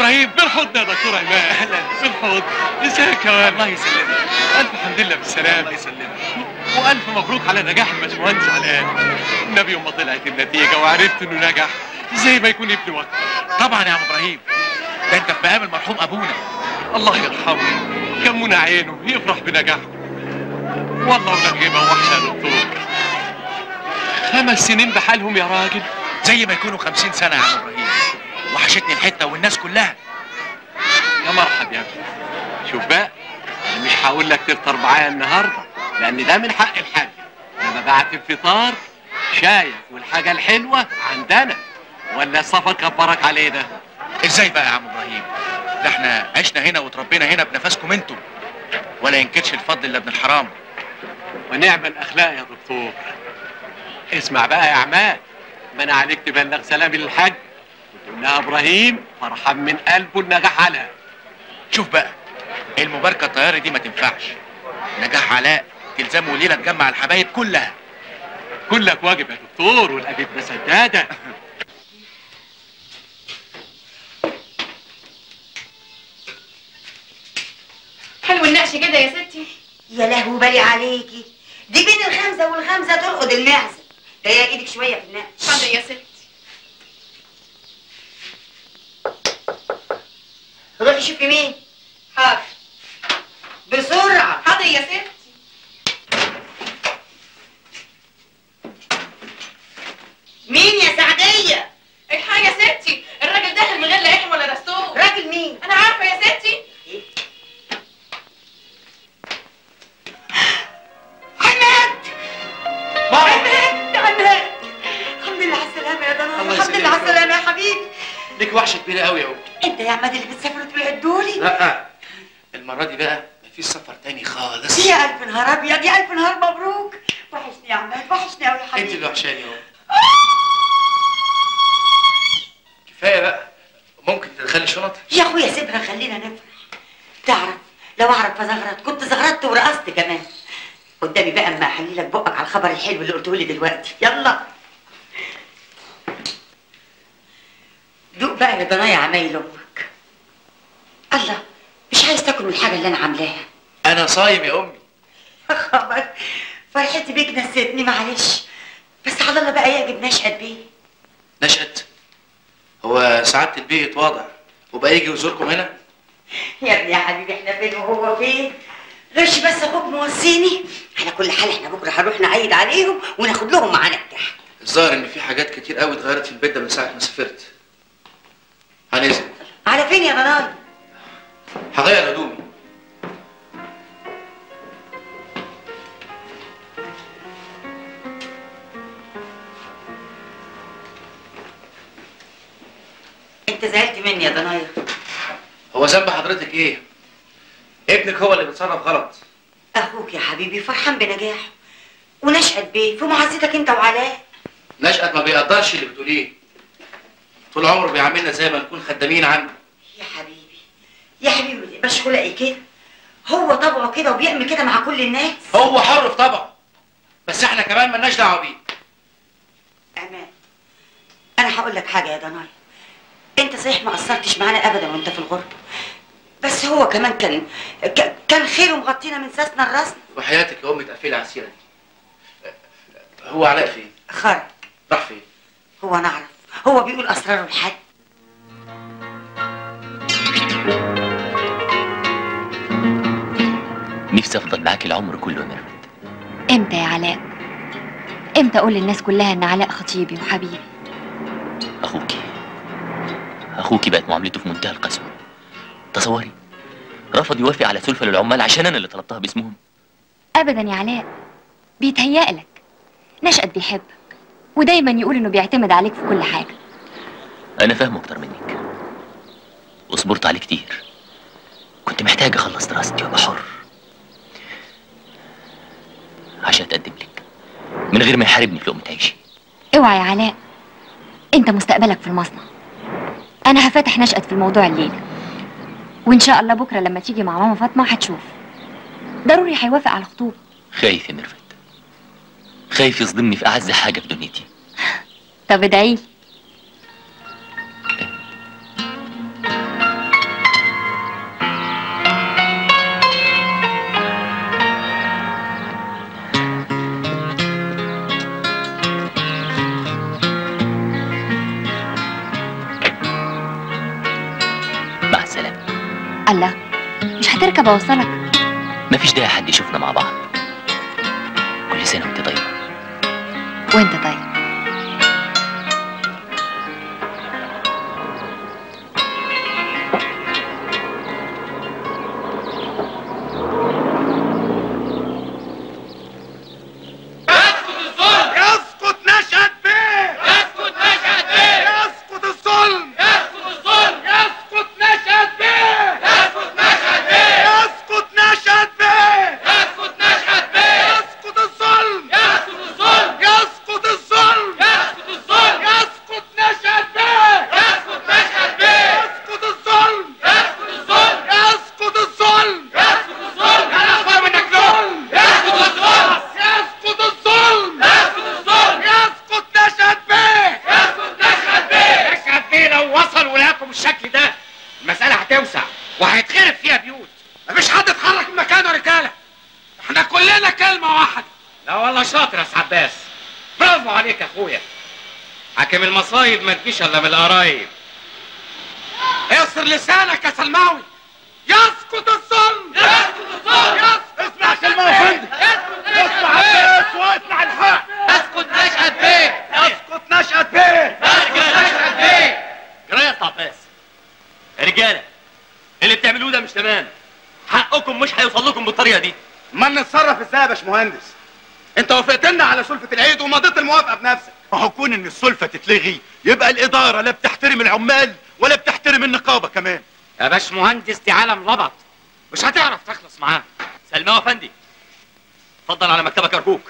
ابراهيم بالحضن يا دكتور عماد بالحضن ازيك يا ولد الله يسلمك الف حمد لله بالسلامه الله يسلمك والف مبروك على نجاح الباشمهندس علاء النبي يوم ما طلعت النتيجه وعرفت انه نجح زي ما يكون ابني وقت طبعا يا عم ابراهيم ده انت في مقام المرحوم ابونا الله يرحمه كان منى عينه يفرح بنجاحه والله ونجيبه وحشه يا دكتور خمس سنين بحالهم يا راجل زي ما يكونوا خمسين سنة يا عم ابراهيم وحشتني الحتة والناس كلها يا مرحب يا ابني شوف بقى انا مش هقول لك تفطر معايا النهارده لان ده من حق الحاج انا بعت الفطار شايف والحاجه الحلوه عندنا ولا السفر كبرك علينا ازاي بقى يا عم ابراهيم ده احنا عشنا هنا وتربينا هنا بنفسكم انتم ولا ينكرش الفضل الا ابن الحرام ونعم الاخلاق يا دكتور اسمع بقى يا عماد ما انا عليك تبلغ سلامي للحاج وتقول لها ابراهيم فرحان من قلبه النجاح على شوف بقى المباركة الطيارة دي ما تنفعش نجاح علاء تلزمه ليلة تجمع الحبايب كلها كلك واجب يا دكتور والابيتنا سداده حلو النقش كده يا ستي يا لهو بالي عليكي دي بين الخمسة والخمسة ترقد المعزة ضيق ايدك شوية في النقش حاضر يا ستي روحي شوفي مين حاضر بسرعة حاضر يا ستي مين يا سعدية الحاجة يا ستي الراجل داخل من غير لا احم ولا دستور راجل مين انا عارفة يا ستي عماد ماما عماد عماد الحمد لله على السلامة يا ضنايا الله الحمد لله على يسلمك. السلامة يا حبيبي ليك وحشة كبيرة قوي يا أم انت يا عماد اللي بتسافر وتبعدولي لا المرة دي بقى مفيش سفر تاني خالص يا ألف نهار أبيض يا ألف نهار مبروك وحشني يا عماد وحشني أوي يا انت حبيبي اللي وحشاني يا أم كفاية بقى ممكن تدخلي الشنط يا أخويا سيبها خلينا نفرح تعرف لو أعرف أزغرط كنت زغرطت ورقصت كمان قدامي بقى أما أحلي لك بقك على الخبر الحلو اللي قلته لي دلوقتي يلا دوق بقى يا ضنايا عمايل أمك الله مش عايز تاكل من الحاجة اللي أنا عاملاها أنا صايم يا أمي خبر فرحتي بيك نسيتني معلش بس على الله بقى يعجب نشأت بيه نشأت هو سعادة البيت واضح وبقى يجي يزوركم هنا يا ابني يا حبيبي احنا فين وهو فين غش بس اخوك موصيني على كل حال احنا بكره هنروح نعيد عليهم وناخد لهم معانا التحت الظاهر إن في حاجات كتير قوي اتغيرت في البيت ده من ساعة ما سافرت هنزل على فين يا ضناي هغير هدومي انت زعلت مني يا ضنايا هو ذنب حضرتك ايه؟ ابنك هو اللي بيتصرف غلط اخوك يا حبيبي فرحان بنجاحه ونشأت بيه في معزتك انت وعلاء نشأت ما بيقدرش اللي بتقوليه طول عمره بيعاملنا زي ما نكون خدامين عنده يا حبيبي يا حبيبي ما تبقاش خلقي كده هو طبعه كده وبيعمل كده مع كل الناس هو حر في طبعه بس احنا كمان ملناش دعوه بيه امان انا هقول لك حاجه يا ضنايا انت صحيح ما قصرتش معانا ابدا وانت في الغربه بس هو كمان كان ك- كان خيره مغطينا من ساسنا لراسنا وحياتك يا امي تقفلي على السيره دي هو علاء فين؟ خرج راح فين؟ هو نعرف هو بيقول اسراره لحد نفسي افضل معاك العمر كله يا ميرفت امتى يا علاء امتى اقول للناس كلها ان علاء خطيبي وحبيبي اخوكي اخوكي بقت معاملته في منتهى القسوه تصوري رفض يوافق على سلفة للعمال عشان انا اللي طلبتها باسمهم ابدا يا علاء بيتهيألك نشأت بيحبك ودايما يقول انه بيعتمد عليك في كل حاجه انا فاهمه اكتر منك وصبرت عليه كتير كنت محتاج اخلص دراستي وابقى حر عشان اتقدم لك من غير ما يحاربني في لقمه عيشي اوعى يا علاء انت مستقبلك في المصنع انا هفتح نشأت في الموضوع الليله وان شاء الله بكره لما تيجي مع ماما فاطمه هتشوف ضروري هيوافق على الخطوبه خايف يا ميرفت خايف يصدمني في اعز حاجه في دنيتي طب ادعيلي الله مش هتركب اوصلك مفيش داعي حد يشوفنا مع بعض كل سنة وانت طيبة وانت طيب يسقط نشأة بيه يسقط نشأة بيه يسقط الظلم يسقط الظلم يسقط نشأة بيه يسقط نشأة بيه يسقط نشأة بيه يسقط نشأة بيه يسقط الظلم يسقط الظلم يسقط الظلم يسقط الظلم يسقط نشأة بيه يسقط نشأة بيه يسقط الظلم يسقط الظلم يسقط الظلم يسقط الظلم انا اخبر منك ظلم يسقط الظلم يسقط الظلم يسقط الظلم يسقط نشأة بيه يسقط نشأة بيه نشأت بيه لو وصلوا لكم الشكل ده المسألة هتوسع وهيتخرب فيها بيوت مفيش حد اتحرك من مكانه يا رجاله احنا كلنا كلمه واحده لا والله شاطر يا سي عباس برافو عليك يا اخويا حاكم المصايب ما تجيش الا من القرايب اقصر لسانك يا سلماوي يسقط الظلم يسقط الظلم يسقط اسمع سلماوي فندم اسمع عباس واسمع الحق اسكت نشأة بيه يسقط نشأة بيه نشأة بيه جرايه يا عباس يا رجالة اللي بتعملوه ده مش تمام حقكم مش هيوصل لكم بالطريقة دي ما نتصرف ازاي يا باشمهندس انت وافقت لنا على سلفة العيد ومضيت الموافقة بنفسك ما هو كون ان السلفه تتلغي يبقى الاداره لا بتحترم العمال ولا بتحترم النقابه كمان يا باش مهندس دي عالم لبط مش هتعرف تخلص معاه سلمى افندي اتفضل على مكتبك ارجوك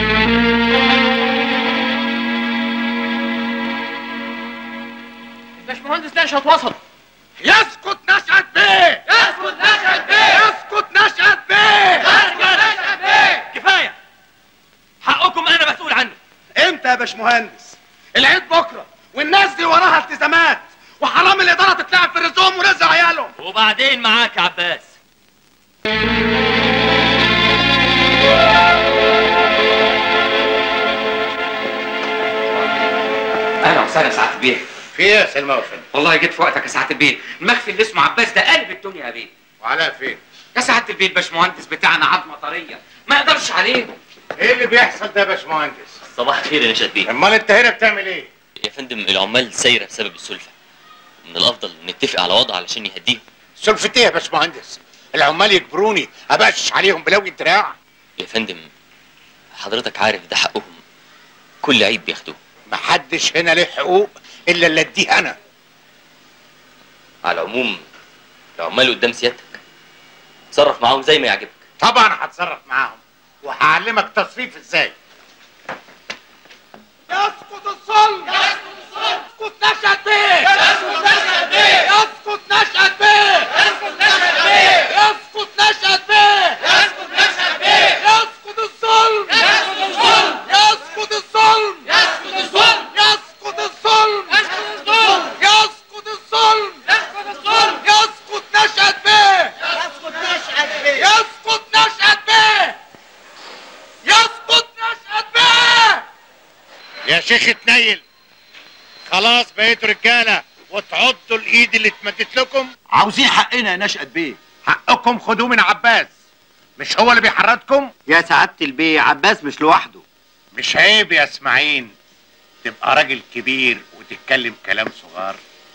الباشمهندس ده مش هتوصل يسقط نشأة بيه يسقط نشأة بيه يسقط نشأة بيه يسقط نشأة بيه كفاية حقكم انا مسؤول عنه امتى يا باشمهندس العيد بكره والناس دي وراها التزامات وحرام الاداره تتلعب في رزقهم ورزق عيالهم وبعدين معاك يا عباس اهلا وسهلا يا سعاده البيه في ايه يا سلمى وفين؟ والله جيت في وقتك يا سعاده البيه المخفي اللي اسمه عباس ده قلب الدنيا يا بيه وعلاء فين؟ يا سعاده البيه الباشمهندس بتاعنا عظمه طريه ما يقدرش عليه ايه اللي بيحصل ده يا باشمهندس؟ صباح الخير يا نشأت بيه امال انت هنا بتعمل ايه؟ يا فندم العمال سايرة بسبب السلفة من الافضل نتفق على وضع علشان يهديهم سلفة ايه يا باشمهندس؟ العمال يجبروني ابقش عليهم بلوي دراع يا فندم حضرتك عارف ده حقهم كل عيد بياخدوه محدش هنا له حقوق الا اللي اديه انا على العموم العمال قدام سيادتك تصرف معاهم زي ما يعجبك طبعا هتصرف معاهم وهعلمك تصريف ازاي يسقط الظلم يسقط نشأة بيه يسقط نشأة بيه يسقط نشأة بيه يسقط نشأة بيه يسقط نشأة بيه يسقط نشأة بيه يسقط الظلم يسقط الظلم يسقط الظلم يسقط الظلم يسقط الظلم يسقط الظلم يسقط الظلم يسقط الظلم يسقط نشأة بيه يسقط نشأة بيه يسقط نشأة بيه يسقط نشأة بيه يا شيخ اتنيل خلاص بقيتوا رجاله وتعضوا الايد اللي اتمدت لكم عاوزين حقنا يا نشأت بيه حقكم خدوه من عباس مش هو اللي بيحرضكم يا سعادة البيه عباس مش لوحده مش عيب يا اسماعيل تبقى راجل كبير وتتكلم كلام صغار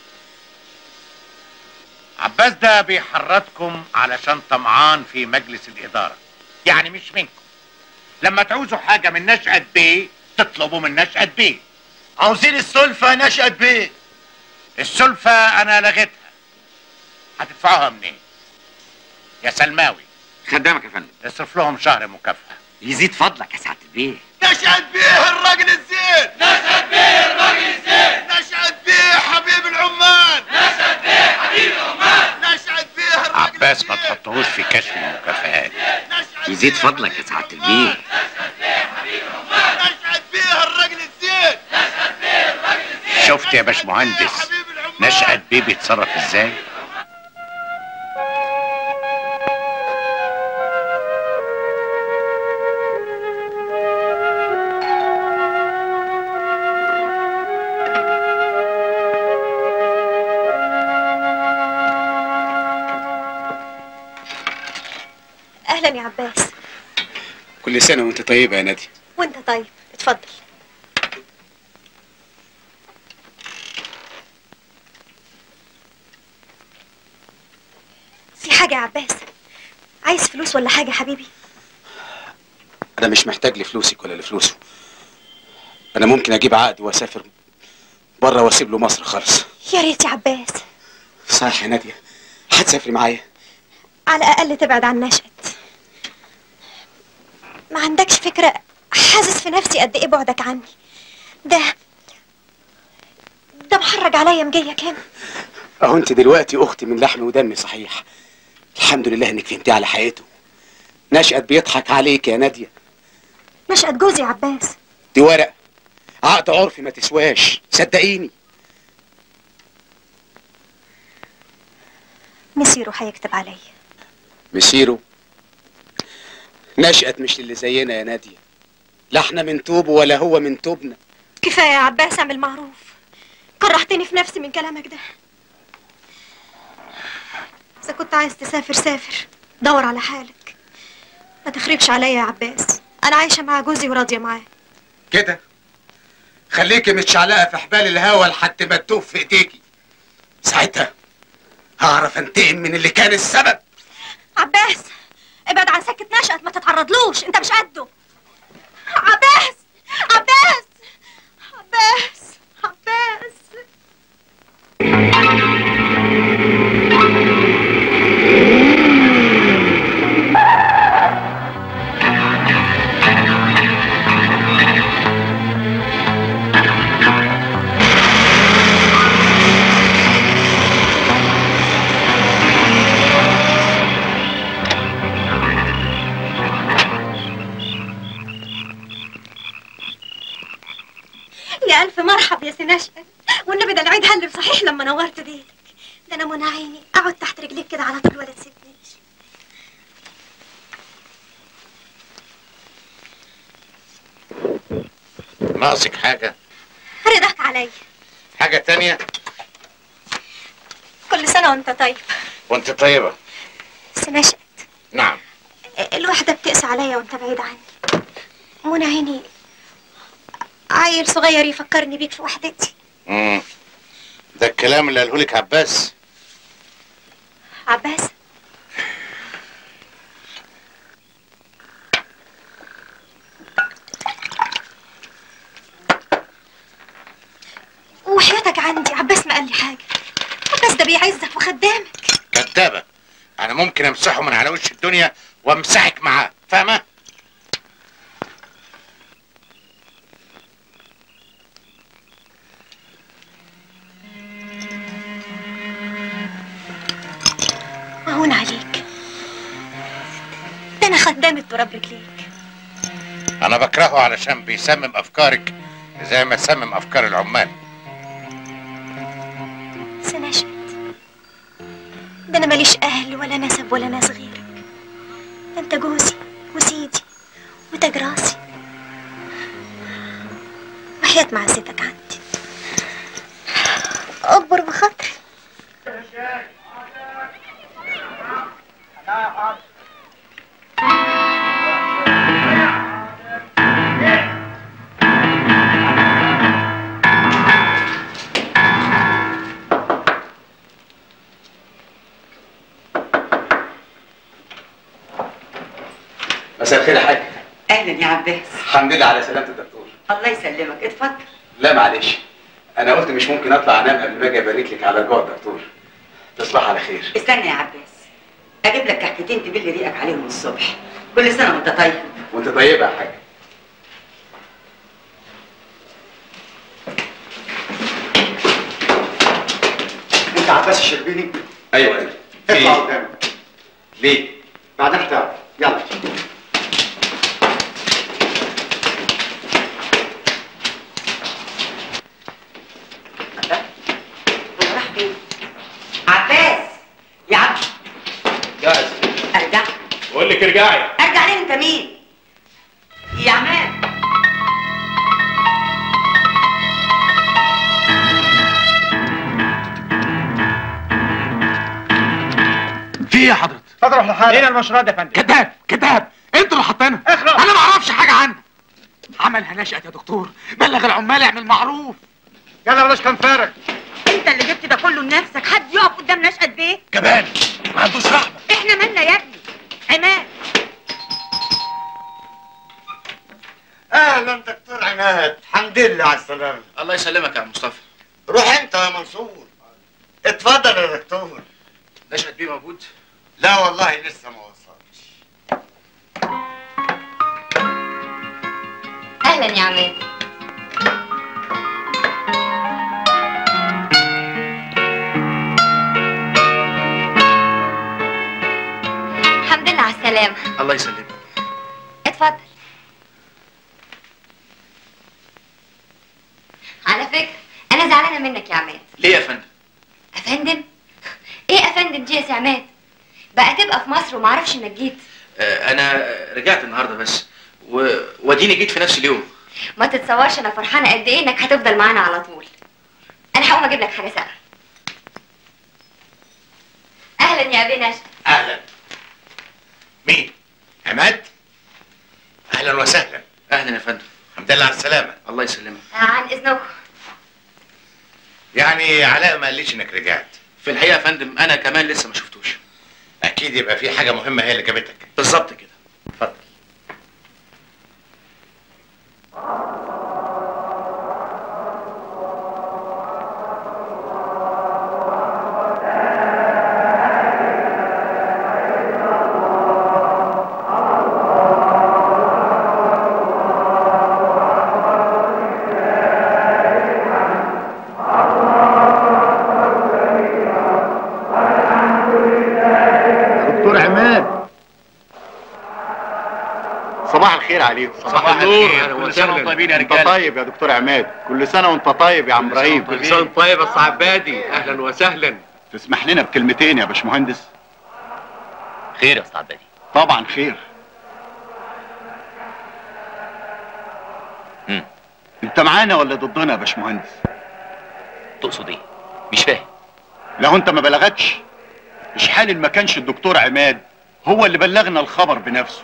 عباس ده بيحرضكم علشان طمعان في مجلس الإدارة يعني مش منكم لما تعوزوا حاجة من نشأة بيه تطلبوا من نشأة بيه عاوزين السلفه يا نشأت بيه السلفة أنا لغيتها هتدفعوها منين؟ يا سلماوي خدامك يا فندم اصرف لهم شهر مكافأة يزيد فضلك يا سعاده البيه نشأت بيه الراجل الزين نشأة بيه الراجل الزين نشأت بيه حبيب العمال نشأة بيه حبيب العمال نشأت بيه الراجل عباس ما الزين. تحطهوش في كشف المكافآت نشأت يزيد بيه فضلك يا سعاده البيه نشأت بيه الراجل الزين شفت يا باشمهندس حبيب العمال. نشأة بيه بيتصرف ازاي؟ عباس كل سنه وانت طيبه يا ناديه وانت طيب اتفضل في حاجة يا عباس عايز فلوس ولا حاجة يا حبيبي انا مش محتاج لفلوسك ولا لفلوسه انا ممكن اجيب عقد واسافر بره واسيب له مصر خالص يا ريت يا عباس صحيح يا ناديه هتسافري معايا على الأقل تبعد عن نشأت ما عندكش فكرة حاسس في نفسي قد ايه بعدك عني ده ده محرج عليا مجية كام اهو انت دلوقتي اختي من لحم ودم صحيح الحمد لله انك فهمتي على حقيقته نشأت بيضحك عليك يا ناديه نشأت جوزي يا عباس دي ورق عقد عرفي ما تسواش صدقيني مسيره هيكتب عليا مسيره نشأت مش اللي زينا يا ناديه لا احنا من توبه ولا هو من توبنا كفاية يا عباس اعمل معروف كرهتني في نفسي من كلامك ده إذا كنت عايز تسافر سافر دور على حالك ما تخربش عليا يا عباس أنا عايشة مع جوزي وراضية معاه كده خليكي متشعلقه في حبال الهوا لحد ما تدوب في ايديكي ساعتها هعرف انتقم من اللي كان السبب عباس ابعد عن سكة نشأت ما تتعرضلوش انت مش قده عباس عباس عباس عباس يا ألف مرحب يا سي نشأت والنبي ده العيد هلب صحيح لما نورت بيتك ده أنا منى عيني أقعد تحت رجليك كده على طول ولا تسيبنيش ناقصك حاجة رضاك عليا حاجة تانية كل سنة وأنت طيب وانت طيبة سي نشأت نعم الواحدة بتقسى عليا وأنت بعيد عني منى عيني عيل صغير يفكرني بيك في وحدتي مم. ده الكلام اللي قاله لك عباس عباس وحياتك عندي عباس ما قال لي حاجة عباس ده بيعزك وخدامك كدابة انا ممكن امسحه من على وش الدنيا وامسحك معاه فاهمة مهون عليك ده انا خدامة تراب رجليك انا بكرهه علشان بيسمم افكارك زي ما سمم افكار العمال سنشت ده انا ماليش اهل ولا نسب ولا ناس غيرك ده انت جوزي وسيدي وتاج راسي وحياة معزتك عندي اكبر بخاطري مساء الخير يا حاج اهلا يا عباس الحمد لله على سلامة الدكتور الله يسلمك اتفضل لا معلش انا قلت مش ممكن اطلع انام قبل ما اجي ابارك لك على رجوع الدكتور تصبح على خير استنى يا عباس اجيب لك كحكتين تبل ريقك عليهم الصبح كل سنه وانت طيب وانت طيبه يا حاج انت عباس الشربيني ايوه ايوه اطلع قدامي ليه؟ بعدين تعرف يلا راح فين عباس يا عم جاهز ارجع بقول لك ارجعي ارجع ليه انت مين يا عماد في ايه يا حضرتك اتفضل روح لحالك هنا المشروع ده يا فندم كذاب كذاب انتوا اللي حاطينها اخرج انا ما اعرفش حاجه عنها عملها نشأت يا دكتور بلغ العمال اعمل معروف يلا بلاش كان فارغ انت اللي جبت ده كله لنفسك حد يقف قدام نشأة بيه كمان ما عندوش رحمه احنا مالنا يا ابني عماد اهلا دكتور عماد الحمد لله على السلامه الله يسلمك يا عم مصطفى روح انت يا منصور اتفضل يا دكتور نشأت بيه موجود لا والله لسه ما وصلش اهلا يا عماد الحمد لله على السلامة الله يسلمك اتفضل على فكرة أنا زعلانة منك يا عماد ليه يا فندم أفندم؟ إيه أفندم دي يا سي عماد؟ بقى تبقى في مصر ومعرفش إنك جيت آه انا رجعت النهارده بس و... واديني جيت في نفس اليوم ما تتصورش أنا فرحانة قد إيه إنك هتفضل معانا على طول أنا هقوم أجيب لك حاجة ساقعة أهلا يا أبي نشا اهلا مين عماد اهلا وسهلا اهلا يا فندم الحمد لله على السلامه الله يسلمك عن إذنكم يعني علاء ما قاليش انك رجعت في الحقيقه يا فندم انا كمان لسه ما شفتوش اكيد يبقى في حاجه مهمه هي اللي جابتك بالظبط كده اتفضل دكتور عماد صباح الخير عليكم صباح النور كل سنه وانتم طيبين يا انت رجاله طيب يا دكتور عماد كل سنه وانت طيب يا عم ابراهيم كل سنه وانت طيب يا أستاذ عبادي اهلا وسهلا تسمح لنا بكلمتين يا باشمهندس خير يا استاذ عبادي طبعا خير مم. انت معانا ولا ضدنا يا باشمهندس تقصد ايه مش فاهم لو انت ما بلغتش مش حال ما كانش الدكتور عماد هو اللي بلغنا الخبر بنفسه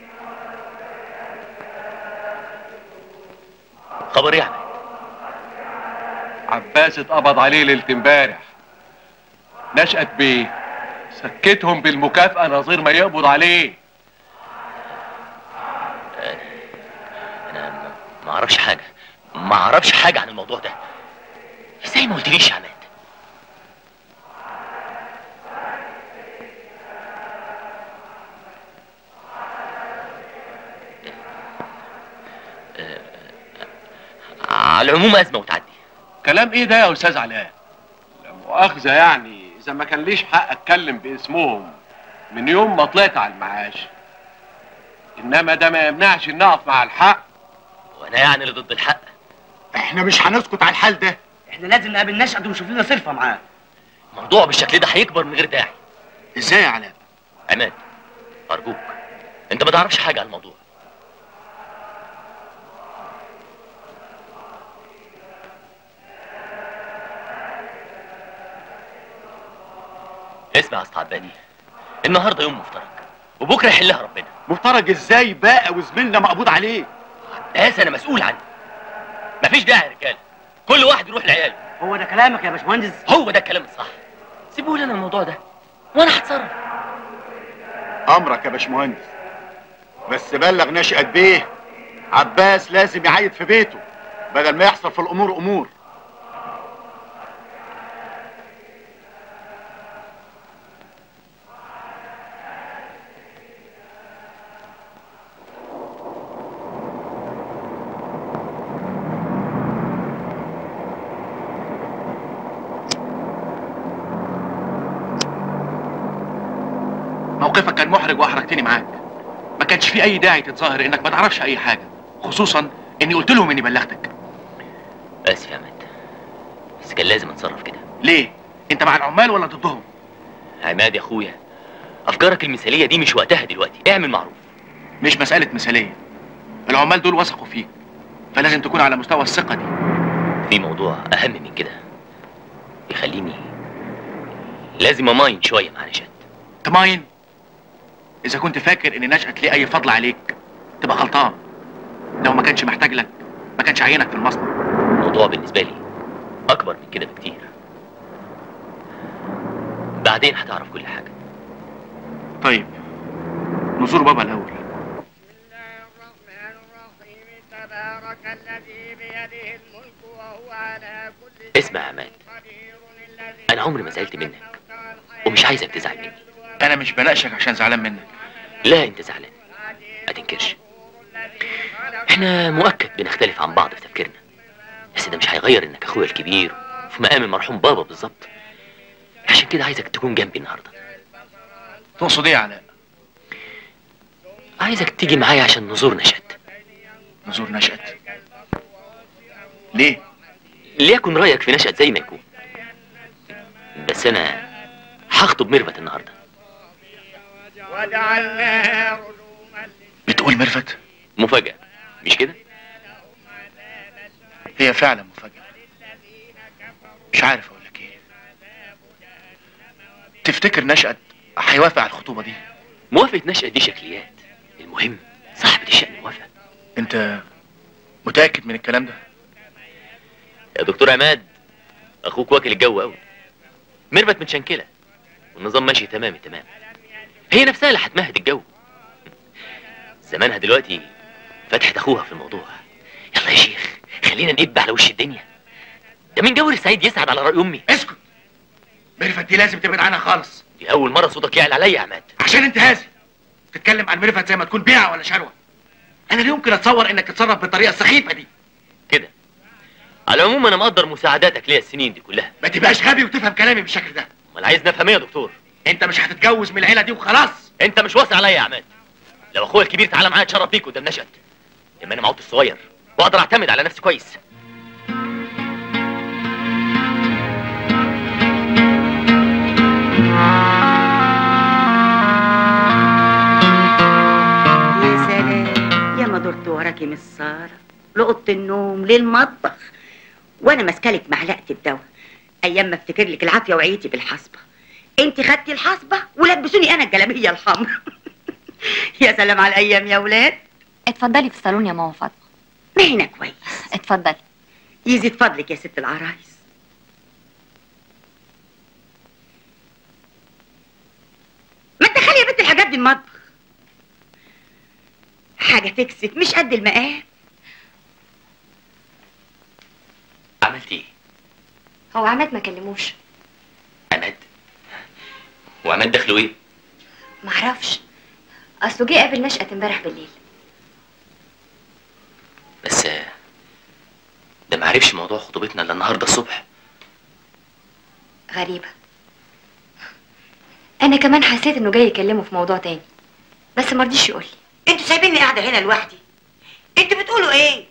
خبر ايه يا عماد عباس اتقبض عليه ليله امبارح نشأت بيه سكتهم بالمكافأة نظير ما يقبض عليه انا ما- ما اعرفش حاجه ما اعرفش حاجه عن الموضوع ده ازاي ما قلتليش يا عماد آه، آه، على العموم ازمه وتعدي كلام ايه ده يا استاذ علاء لا مؤاخذة يعني اذا ما كان ليش حق اتكلم باسمهم من يوم ما طلعت على المعاش انما ده ما يمنعش ان اقف مع الحق وانا يعني اللي ضد الحق احنا مش هنسكت على الحال ده احنا لازم نقابل نشأت ونشوف لنا صرفه معاه موضوع بالشكل ده هيكبر من غير داعي ازاي يا علاء عماد ارجوك انت ما تعرفش حاجه عن الموضوع اسمع يا استاذ عبادي النهارده يوم مفترج وبكره يحلها ربنا مفترج ازاي بقى وزميلنا مقبوض عليه ناس انا مسؤول عنه مفيش داعي يا رجاله كل واحد يروح لعياله هو ده كلامك يا باشمهندس هو ده الكلام الصح سيبوا لي انا الموضوع ده وانا هتصرف امرك يا باشمهندس بس بلغ نشأت بيه عباس لازم يعيد في بيته بدل ما يحصل في الامور امور موقفك كان محرج واحرجتني معاك ما كانش في اي داعي تتظاهر انك ما تعرفش اي حاجه خصوصا اني قلت لهم اني بلغتك اسف يا عماد بس كان لازم اتصرف كده ليه انت مع العمال ولا ضدهم عماد يا اخويا افكارك المثاليه دي مش وقتها دلوقتي اعمل معروف مش مساله مثاليه العمال دول وثقوا فيك فلازم تكون على مستوى الثقه دي في موضوع اهم من كده يخليني لازم اماين شويه مع نشاد تماين اذا كنت فاكر ان نشأت ليه اي فضل عليك تبقى غلطان لو ما كانش محتاج لك ما كانش عينك في المصنع الموضوع بالنسبة لي أكبر من كده بكتير بعدين هتعرف كل حاجة طيب نزور بابا الاول اسمع يا عماد أنا عمري ما زعلت منك ومش عايزك تزعل مني انا مش بناقشك عشان زعلان منك لا أنت زعلان ما تنكرش احنا مؤكد بنختلف عن بعض في تفكيرنا بس ده مش هيغير انك اخويا الكبير في مقام المرحوم بابا بالظبط عشان كده عايزك تكون جنبي النهارده تقصد ايه يا علاء عايزك تيجي معايا عشان نزور نشأت نزور نشأت ليه ليكن رأيك في نشأت زي ما يكون بس انا هخطب ميرفت النهارده وجعلناها بتقول ميرفت مفاجأة مش كده هي فعلا مفاجأة مش عارف اقول لك ايه تفتكر نشأت هيوافق على الخطوبة دي موافقة نشأت دي شكليات المهم صاحبة الشأن موافقة انت متأكد من الكلام ده يا دكتور عماد اخوك واكل الجو قوي ميرفت متشنكله والنظام ماشي تمام التمام هي نفسها اللي هتمهد الجو زمانها دلوقتي فتحت اخوها في الموضوع يلا يا شيخ خلينا نقب على وش الدنيا ده من جور السعيد يسعد على رأي امي اسكت ميرفت دي لازم تبعد عنها خالص دي اول مره صوتك يعلى عليا يا عماد عشان انت هازل تتكلم عن ميرفت زي ما تكون بيعة ولا شروة انا لا يمكن اتصور انك تتصرف بالطريقة السخيفة دي كده على العموم انا مقدر مساعداتك ليا السنين دي كلها ما تبقاش غبي وتفهم كلامي بالشكل ده امال عايز نفهم ايه يا دكتور انت مش هتتجوز من العيلة دي وخلاص انت مش واثق عليا يا عماد لو اخويا الكبير تعالى معايا اتشرف بيك قدام نشأت لما انا معوض الصغير واقدر اعتمد على نفسي كويس يا سلام يا ما دورت وراكي من الصالة لأوضة النوم للمطبخ وانا ماسكالك معلقة الدواء ايام ما افتكر لك العافية وعيتي بالحصبة انت خدتي الحصبة ولبسوني انا الجلابية الحمراء يا سلام على الايام يا ولاد اتفضلي في الصالون يا ماما فاطمه ما هنا كويس اتفضلي يزيد فضلك يا ست العرايس ما تدخلي يا بنت الحاجات دي المطبخ حاجة تكسف مش قد المقام عملت ايه هو عماد ما كلموش عماد وعماد دخله ايه معرفش اصله جه قابل نشأت امبارح بالليل بس آه، ده ما عرفش موضوع خطوبتنا الا النهارده الصبح غريبة انا كمان حسيت انه جاي يكلمه في موضوع تاني بس مرضيش يقول لي انتوا سايبيني قاعدة هنا لوحدي انتوا بتقولوا ايه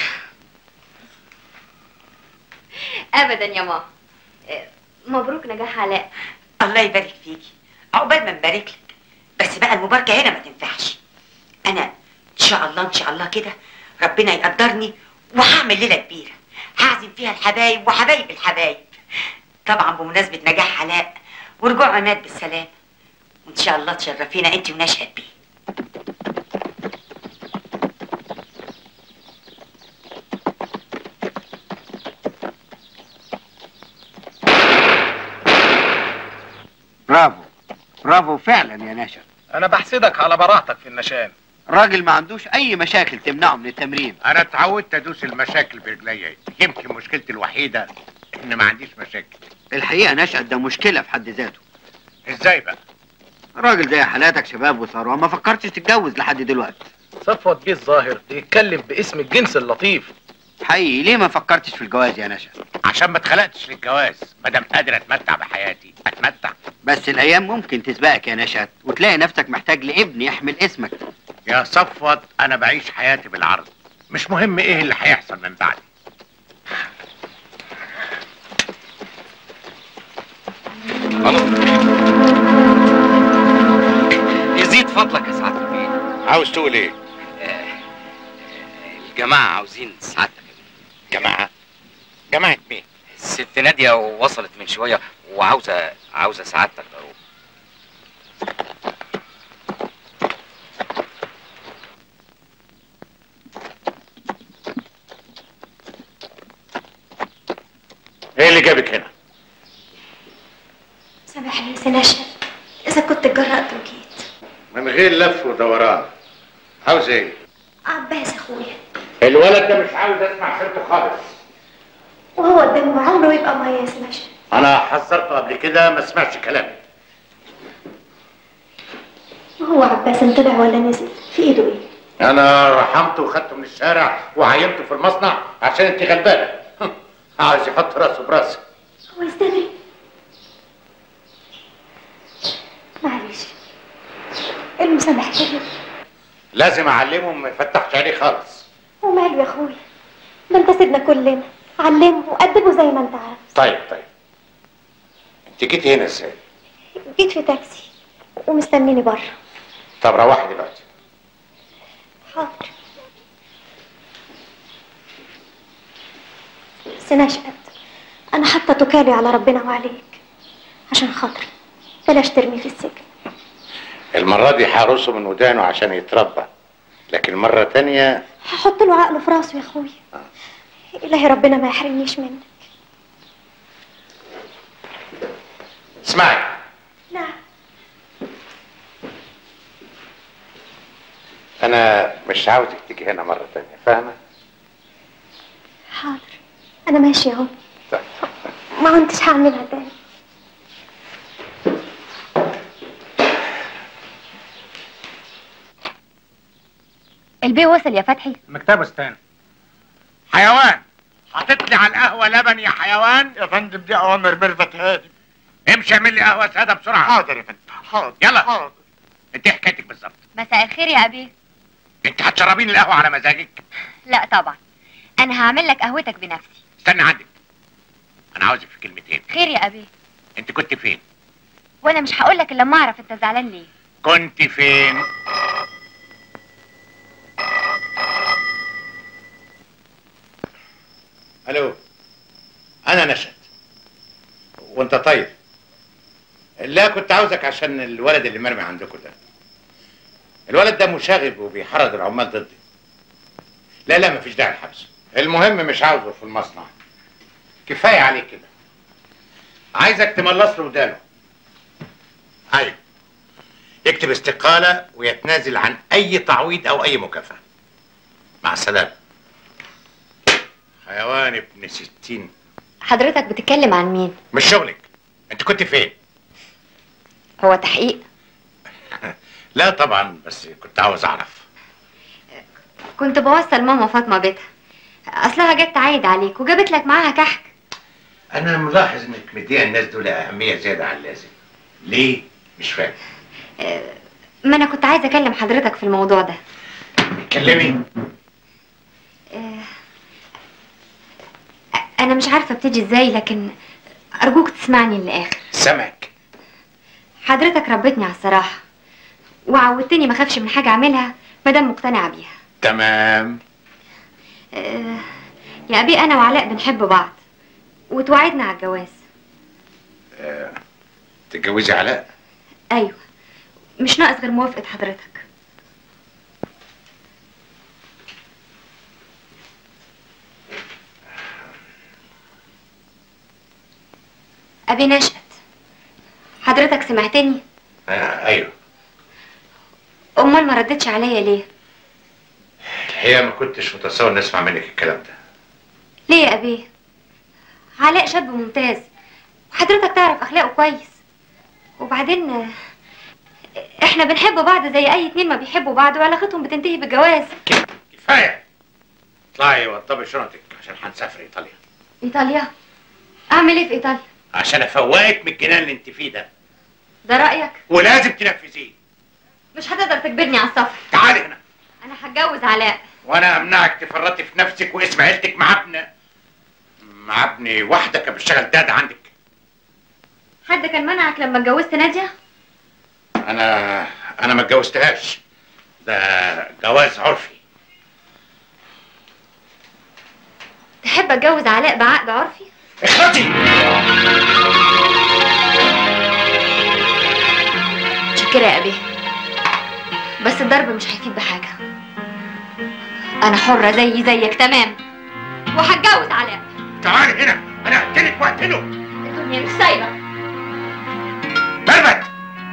ابدا يا ماما آه، مبروك نجاح علاء الله يبارك فيكي عقبال ما نبارك لك بس بقى المباركة هنا ما تنفعش انا ان شاء الله ان شاء الله كده ربنا يقدرني وهعمل ليلة كبيرة هعزم فيها الحبايب وحبايب الحبايب طبعا بمناسبة نجاح علاء ورجوع عماد بالسلام وان شاء الله تشرفينا انت ونشهد بيه برافو برافو فعلا يا نشا انا بحسدك على براحتك في النشان راجل ما عندوش اي مشاكل تمنعه من التمرين انا اتعودت ادوس المشاكل برجليا يمكن مشكلتي الوحيده ان ما عنديش مشاكل الحقيقه نشأت ده مشكله في حد ذاته ازاي بقى راجل زي حالاتك شباب وثروه ما فكرتش تتجوز لحد دلوقتي صفوت بيه الظاهر بيتكلم باسم الجنس اللطيف حقيقي ليه ما فكرتش في الجواز يا نشأ عشان ما اتخلقتش للجواز ما دام قادر اتمتع بحياتي اتمتع بس الايام ممكن تسبقك يا نشأت وتلاقي نفسك محتاج لابن يحمل اسمك يا صفوت انا بعيش حياتي بالعرض مش مهم ايه اللي هيحصل من بعدي يزيد فضلك يا سعادة البيه عاوز تقول ايه الجماعة عاوزين سعادتك جماعة جماعة مين الست نادية وصلت من شوية وعاوزة عاوزة سعادتك ضروري ايه اللي جابك هنا سامحني يا سناشا اذا كنت اتجرأت وجيت من غير لف ودوران عاوز ايه عباس اخويا الولد ده مش عاوز اسمع سيرته خالص وهو قدامه عمره يبقى معايا يا سناشا انا حذرته قبل كده ما سمعش كلامي وهو عباس انطلع ولا نزل في ايده ايه انا رحمته وخدته من الشارع وعينته في المصنع عشان انت غلبانه عاوز يحط راسه براسي هو يستدري معلش المسامح كده لازم اعلمه ما يفتحش عينيه خالص وماله يا اخويا ده انت سيدنا كلنا علمه وأدبه زي ما انت عارف طيب طيب انت جيتي هنا ازاي جيت في تاكسي ومستنيني بره طب روحي دلوقتي حاضر سناش قد انا حاطه توكالي على ربنا وعليك عشان خاطري بلاش ترمي في السجن المرة دي هرصه من ودانه عشان يتربى لكن مرة تانية هحط له عقله في راسه يا اخويا الهي ربنا ما يحرمنيش منك اسمعي نعم انا مش عاوزك تيجي هنا مرة تانية فاهمة حاضر انا ماشيه اهو طيب. ما كنتش هعملها تاني البيه وصل يا فتحي مكتبه استنى حيوان حاطط لي على القهوة لبن يا حيوان يا فندم دي اوامر ميرفت هادي امشي اعمل لي قهوة سادة بسرعة حاضر يا فندم حاضر يلا حاضر انت إيه حكايتك بالظبط مساء الخير يا ابي انت هتشربيني القهوة على مزاجك لا طبعا انا هعمل لك قهوتك بنفسي استنى عندك انا عاوزك في كلمتين خير يا ابي انت كنت فين وانا مش هقول لك الا لما اعرف انت زعلان ليه كنت فين الو انا نشأت وانت طيب لا كنت عاوزك عشان الولد اللي مرمي عندكم ده الولد ده مشاغب وبيحرض العمال ضدي لا لا مفيش داعي للحبس المهم مش عاوزه في المصنع كفايه عليك كده عايزك تملص له ودانه ايوه يكتب استقالة ويتنازل عن أي تعويض أو أي مكافأة. مع السلامة. حيوان ابن ستين حضرتك بتتكلم عن مين مش شغلك. أنت كنت فين؟ هو تحقيق لا طبعا بس كنت عاوز أعرف. كنت بوصل ماما فاطمه بيتها اصلها جت تعايد عليك وجابت لك معاها كحك أنا ملاحظ إنك مديها الناس دول أهمية زيادة عن اللازم. ليه؟ مش فاهم. آه، ما انا كنت عايزه اكلم حضرتك في الموضوع ده اتكلمي. آه، انا مش عارفه ابتدي ازاي لكن ارجوك تسمعني للاخر سمعك. حضرتك ربتني على الصراحه وعودتني ما اخافش من حاجه اعملها ما دام مقتنعه بيها تمام. آه، يا ابي انا وعلاء بنحب بعض وتوعدنا على الجواز آه، تتجوزي علاء؟ ايوه مش ناقص غير موافقه حضرتك ابي نشأت حضرتك سمعتني آه أيوه. امال ما ردتش عليا ليه الحقيقة ما كنتش متصور إني أسمع منك الكلام ده. ليه يا ابي علاء شاب ممتاز وحضرتك تعرف اخلاقه كويس وبعدين آه، احنا بنحب بعض زي اي اتنين ما بيحبوا بعض وعلاقتهم بتنتهي بالجواز كفاية. اطلعي وطبي شنطك عشان هنسافر إيطاليا. ايطاليا اعمل ايه في ايطاليا عشان افوقك من الجنان اللي انت فيه ده ده رايك ولازم تنفذيه مش هتقدر تجبرني على السفر تعالي هنا انا هتجوز علاء وانا امنعك تفرطي في نفسك واسم عيلتك مع ابن مع ابن واحده كان بيشتغل داد عندك حد كان منعك لما اتجوزت ناديه انا انا ما اتجوزتهاش ده جواز عرفي تحب اتجوز علاء بعقد عرفي اخرجي متشكرة يا ابي بس الضرب مش هيفيد بحاجة انا حرة زي زيك تمام وهتجوز علاء تعالي هنا انا هقتلك واحد اقتله الدنيا مش سايبه ميرفت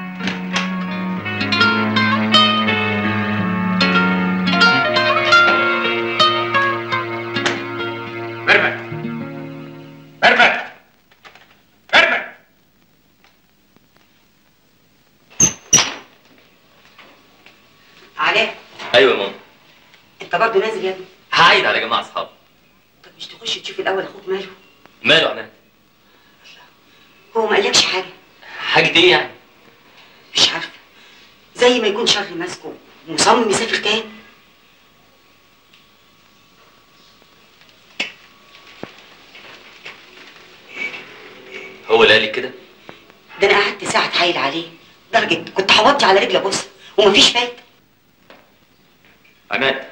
ميرفت ميرفت ميرفت علاء ايوه يا ماما انت برضه نازل يا ابني هعيد على جماعه اصحابي طب مش تخش تشوف الاول اخوك ماله ماله عماد هو ما قالكش حاجه حاجه ايه يعني مش عارفه زي ما يكون شر ماسكه مصمم يسافر تاني هو اللي قال لي كده ده انا قعدت ساعه اتحايل عليه درجه كنت حوطي على رجلي ابص ومفيش فايده عماد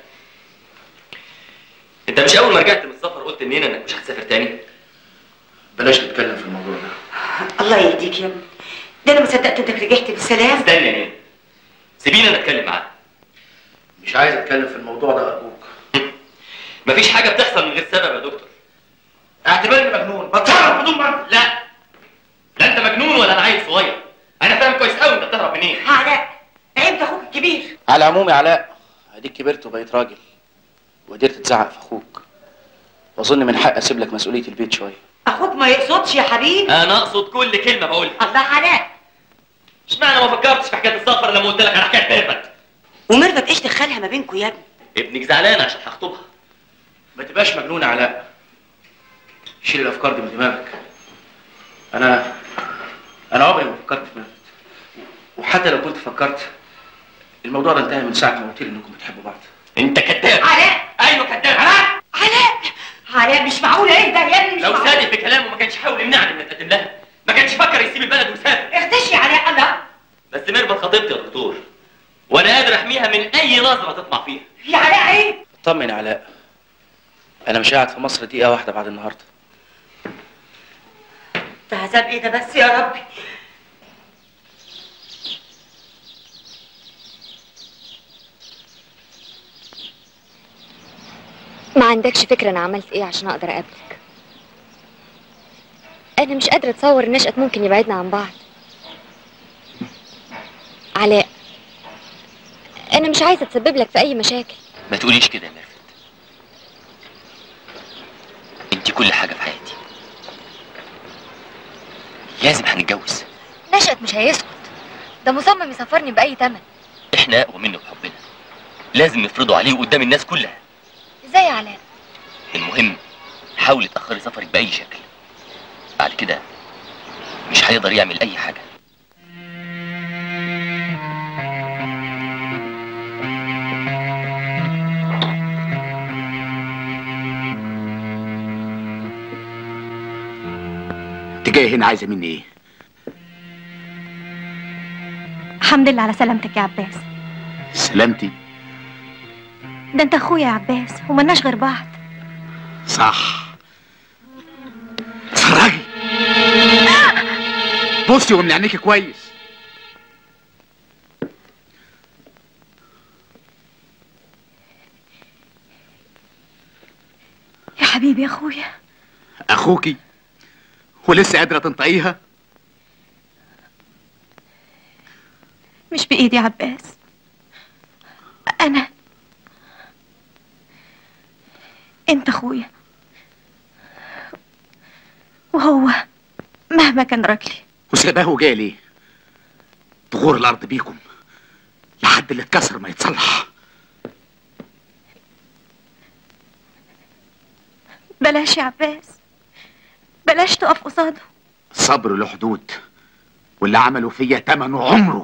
انت مش اول ما رجعت من السفر قلت لنينا انك مش هتسافر تاني بلاش نتكلم في الموضوع ده الله يهديك يا ابني ده انا ما صدقت انك رجعت بالسلام استنى يا نينا سيبيني انا اتكلم معاه مش عايز اتكلم في الموضوع ده ارجوك مفيش حاجه بتحصل من غير سبب يا دكتور اعتبرني مجنون بتصرف بدون منطق لا لا انت مجنون ولا انا عيل صغير انا فاهم كويس قوي انت بتهرب منين علاء عيب اخوك الكبير على العموم يا علاء اديك كبرت وبقيت راجل وقدرت تزعق في اخوك واظن من حق اسيب لك مسؤوليه البيت شويه اخوك ما يقصدش يا حبيبي انا اقصد كل كلمه بقولها الله علاء اشمعنى ما فكرتش في حكايه السفر لما قلت لك على حكايه ميرفت وميرفت ايش دخلها ما بينكم يا ابني ابنك زعلان عشان هخطبها ما تبقاش مجنون يا علاء شيل الافكار دي من دماغك انا انا عمري ما فكرت في ميرفت وحتى لو كنت فكرت الموضوع ده انتهى من ساعه ما قلت لي انكم بتحبوا بعض انت كذاب علاء ايوه كذاب علاء علاء علاء مش معقول ايه ده يا ابني مش لو معقول. صادق في كلامه ما كانش حاول يمنعني من اتقدم لها ما كانش فكر يسيب البلد ويسافر اختشي يا علاء الله بس ميرفت خطيبتي يا دكتور وانا قادر احميها من اي نظره تطمع فيها يا علاء عيب طمن يا علاء انا مش قاعد في مصر دقيقه واحده بعد النهارده ده عذاب ايه ده بس يا ربي ما عندكش فكرة أنا عملت إيه عشان أقدر أقابلك أنا مش قادرة أتصور إن نشأت ممكن يبعدنا عن بعض علاء أنا مش عايزة أتسبب لك في أي مشاكل ما تقوليش كده يا ميرفت انت كل حاجه في حياتي لازم هنتجوز نشأت مش هيسكت ده مصمم يسافرني بأي تمن احنا اقوى منه بحبنا لازم نفرضه عليه قدام الناس كلها إزاي يا علاء المهم حاولي تاخري سفرك باي شكل بعد كده مش هيقدر يعمل اي حاجه انت جاي هنا عايزه مني ايه الحمد لله على سلامتك يا عباس سلامتي ده انت اخويا يا عباس وملناش غير بعض صح اتفرجي بصي ومن عينيكي كويس يا حبيبي يا اخويا اخوكي ولسه قادره تنطقيها مش بايدي يا عباس انا انت اخويا وهو مهما كان راجلي وسايباه وجاي ليه تغور الارض بيكم لحد اللي اتكسر ما يتصلح بلاش يا عباس بلاش تقف قصاده الصبر له حدود واللي عملوا فيا تمنه عمره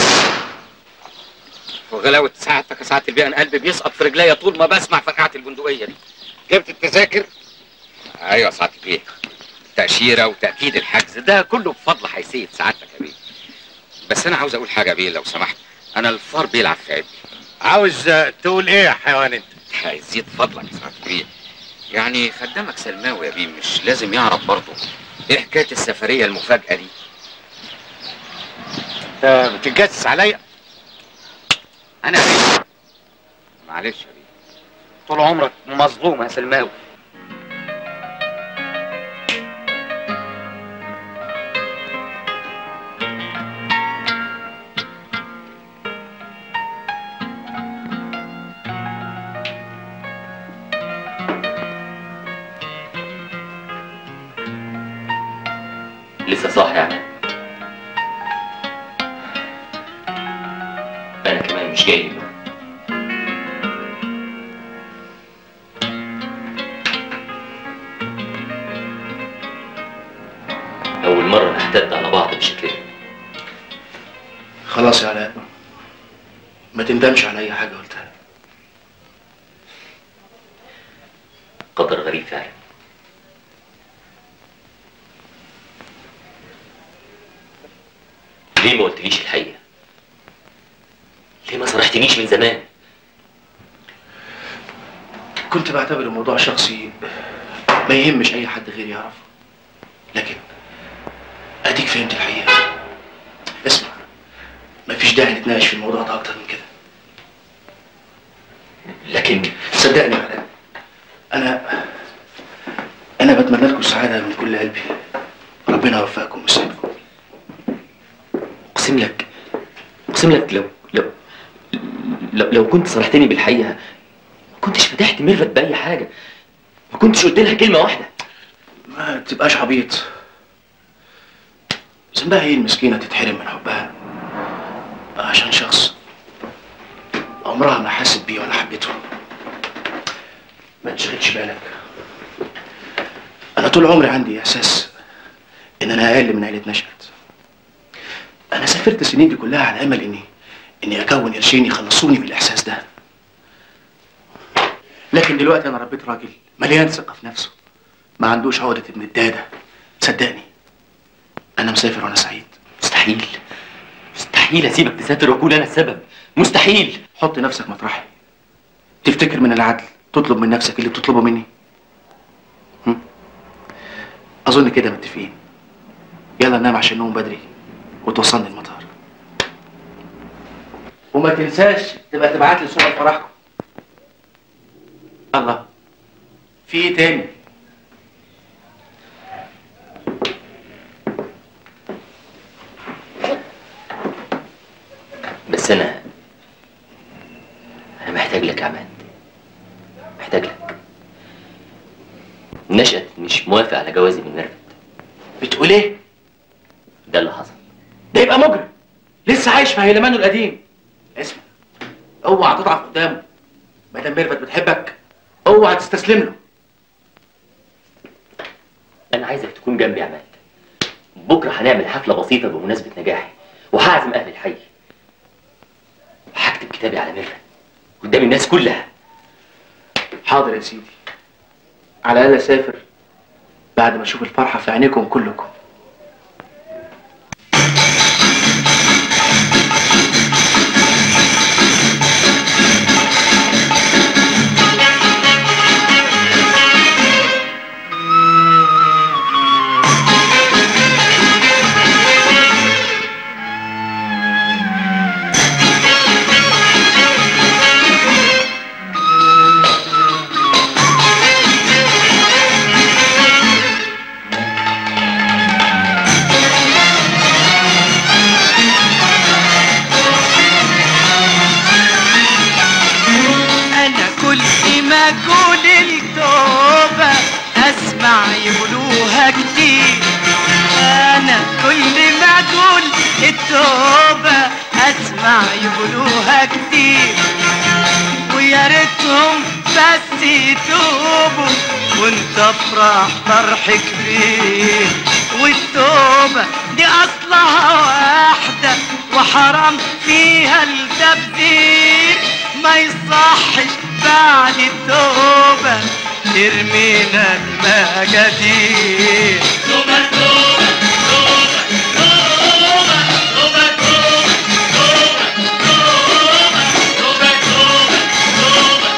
وغلاوة ساعتك يا ساعة البيئة أنا قلبي بيسقط في رجليا طول ما بسمع فرقعة البندقية دي جبت التذاكر؟ أيوة يا ساعة البيئة تأشيرة وتأكيد الحجز ده كله بفضل حيثية سعادتك يا بيه بس أنا عاوز أقول حاجة يا بيه لو سمحت أنا الفار بيلعب في عبي عاوز تقول ايه يا حيوان انت؟ هيزيد فضلك يا سعادة البيه يعني خدامك سلماوي يا بيه مش لازم يعرف برضه ايه حكاية السفرية المفاجأة دي؟ انت بتتجسس عليا؟ أنا يا بيه معلش يا بيه طول عمرك مظلوم يا سلماوي لسه صاحي يا عماد انا كمان مش جاي له اول مره نحتد على بعض بالشكل ده خلاص يا علاء ما تندمش على اي حاجه قلتها قدر غريب فعلا ليه ما قلتليش الحقيقه ليه ما صرحتنيش من زمان كنت بعتبر الموضوع شخصي ما يهمش اي حد غيري يعرفه لكن اديك فهمت الحقيقه اسمع مفيش داعي نتناقش في الموضوع ده اكتر من كده لكن صدقني يا علاء انا انا بتمنى لكم السعاده من كل قلبي ربنا يوفقكم ويسعدكم اقسم لك اقسم لك لو لو لو, لو كنت صرحتني بالحقيقه ما كنتش فتحت ميرفت باي حاجه ما كنتش قلت لها كلمه واحده ما تبقاش عبيط ذنبها ايه المسكينه تتحرم من حبها عشان شخص عمرها ما حست بيه ولا حبته ما تشغلش بالك انا طول عمري عندي احساس ان انا اقل من عيله نشأت انا سافرت السنين دي كلها على امل اني اني اكون قرشين يخلصوني من الاحساس ده لكن دلوقتي انا ربيت راجل مليان ثقه في نفسه ما عندوش عقده ابن الداده صدقني انا مسافر وانا سعيد مستحيل مستحيل اسيبك تسافر واكون انا السبب مستحيل حط نفسك مطرحي تفتكر من العدل تطلب من نفسك اللي بتطلبه مني هم؟ اظن كده متفقين يلا ننام عشان نقوم بدري وتوصلني المطار وما تنساش تبقى تبعت لي صورة فرحكم الله في ايه تاني بس انا انا محتاج لك يا عماد محتاج لك نشأت مش موافق على جوازي من ميرفت بتقول ايه ده اللي حصل ده يبقى مجرم لسه عايش في هيلمانه القديم اسمع اوعى تضعف قدامه ما دام ميرفت بتحبك اوعى تستسلم له انا عايزك تكون جنبي يا عماد بكره هنعمل حفله بسيطه بمناسبه نجاحي وهعزم اهل الحي وهكتب كتابي على ميرفت قدام الناس كلها حاضر يا سيدي على الاقل اسافر بعد ما اشوف الفرحه في عينيكم كلكم انا كل ما اقول التوبة اسمع يقولوها كتير انا كل ما اقول التوبة اسمع يقولوها كتير ويا ريتهم بس يتوبوا وانت افرح فرح كبير والتوبة دي اصلها واحدة وحرام فيها التبذير ما يصحش بعد التوبة ترمينا المجادير توبة توبة توبة توبة توبة توبة توبة توبة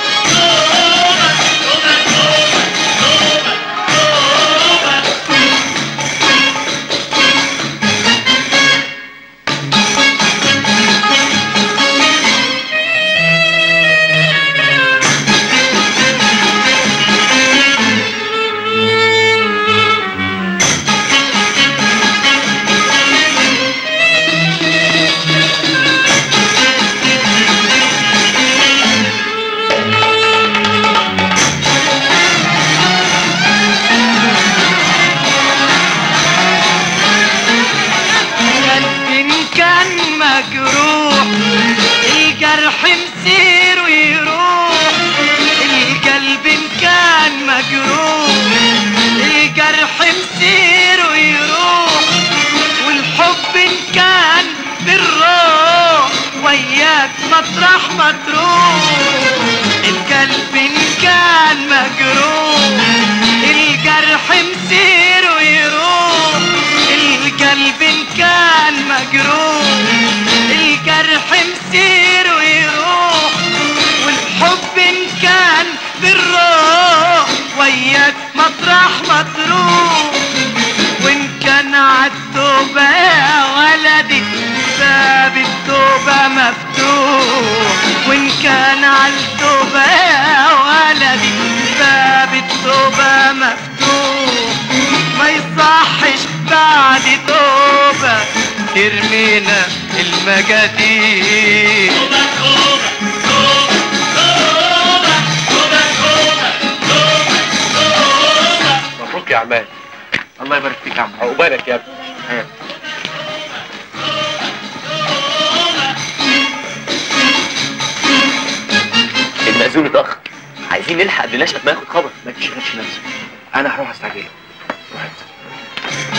مطرح ما تروح القلب إن كان مجروح الجرح مسيره يروح القلب إن كان مجروح الجرح مسيره يروح والحب إن كان بالروح وياك مطرح ما تروح وإن كان عالتوبة يا ولدي باب التوبة مفتوح وإن كان عالتوبة يا ولدي باب التوبة مفتوح ما يصحش بعد توبة ترمينا المجاديد مبروك يا عماد الله يبارك فيك يا عم عقبالك يا ابني المأذون اتأخر عايزين نلحق قبل نشأت ما ياخد خبر ما تشغلش نفسك انا هروح استعجله روح انت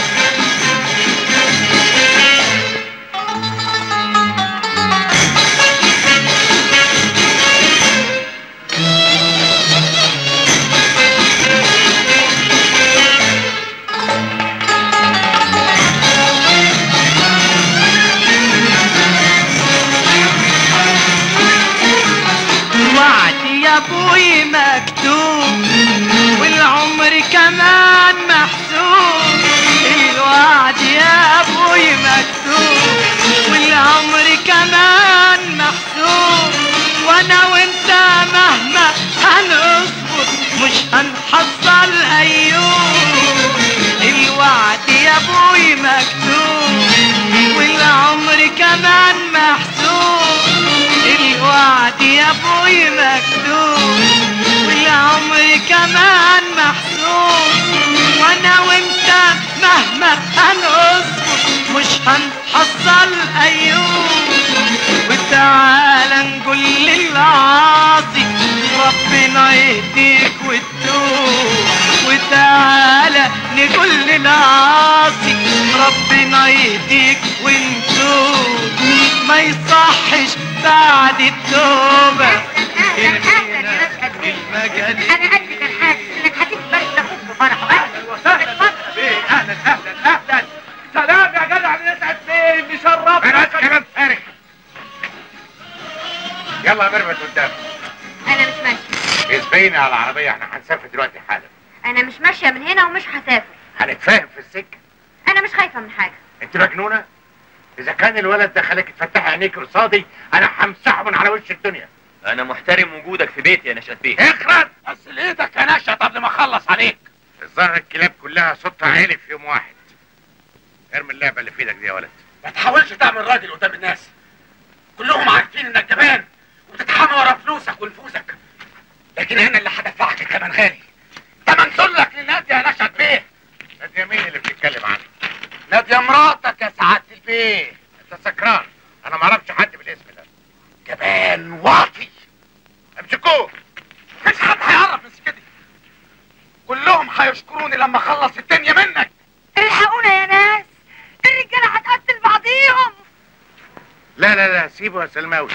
وعدي يا ابوي مكتوب والعمر كمان محسوب الوعد يا ابوي مكتوب والعمر كمان محسوب وانا وانت مهما هنصبر مش هنحصل ايوب الوعد يا ابوي مكتوب والعمر كمان محسوب الوعد يا ابوي مكتوب والعمر كمان محسوب وانا وانت مهما هنصبر مش هنحصل ايوب وتعالى نقول للعاصي ربنا يهديك وتتوب وتعالى نقول للعاصي ربنا يهديك ونتوب ما يصحش بعد التوبة ارمينا المجال انا قلبي كان حاسس انك هتيجي تبارك لاخوك في فرحه اهلا وسهلا اهلا اهلا اهلا سلام يا جدع نسعد فين نشرفنا بلاش كلام فارغ يلا يا ميرفت قدام انا مش ماشيه اسبقيني على العربيه احنا هنسافر دلوقتي حالا انا مش ماشيه من هنا ومش هسافر هنتفاهم في السكه انا مش خايفه من حاجه انت مجنونه اذا كان الولد ده خلاك تفتح عينيك قصادي انا همسحه من على وش الدنيا انا محترم وجودك في بيتي يا نشأت بيه اخرج بس ايدك يا نشا قبل ما اخلص عليك الظاهر الكلاب كلها صوتها عالي في يوم واحد ارمي اللعبه اللي في ايدك دي يا ولد ما تحاولش تعمل راجل قدام الناس كلهم عارفين انك جبان وتتحامى ورا فلوسك ونفوسك لكن هنا اللي هدفعك كمان غالي تمن ذلك لنادية يا نشأت بيه نادية مين اللي بتتكلم عنها؟ نادية مراتك يا سعادة البيه انت سكران انا ما اعرفش حد بالاسم ده جبان واطي امسكوه مش حد هيعرف من سكتي كلهم هيشكروني لما اخلص الدنيا منك الحقونا يا ناس الرجاله هتقتل بعضيهم لا لا لا سيبه يا سلماوي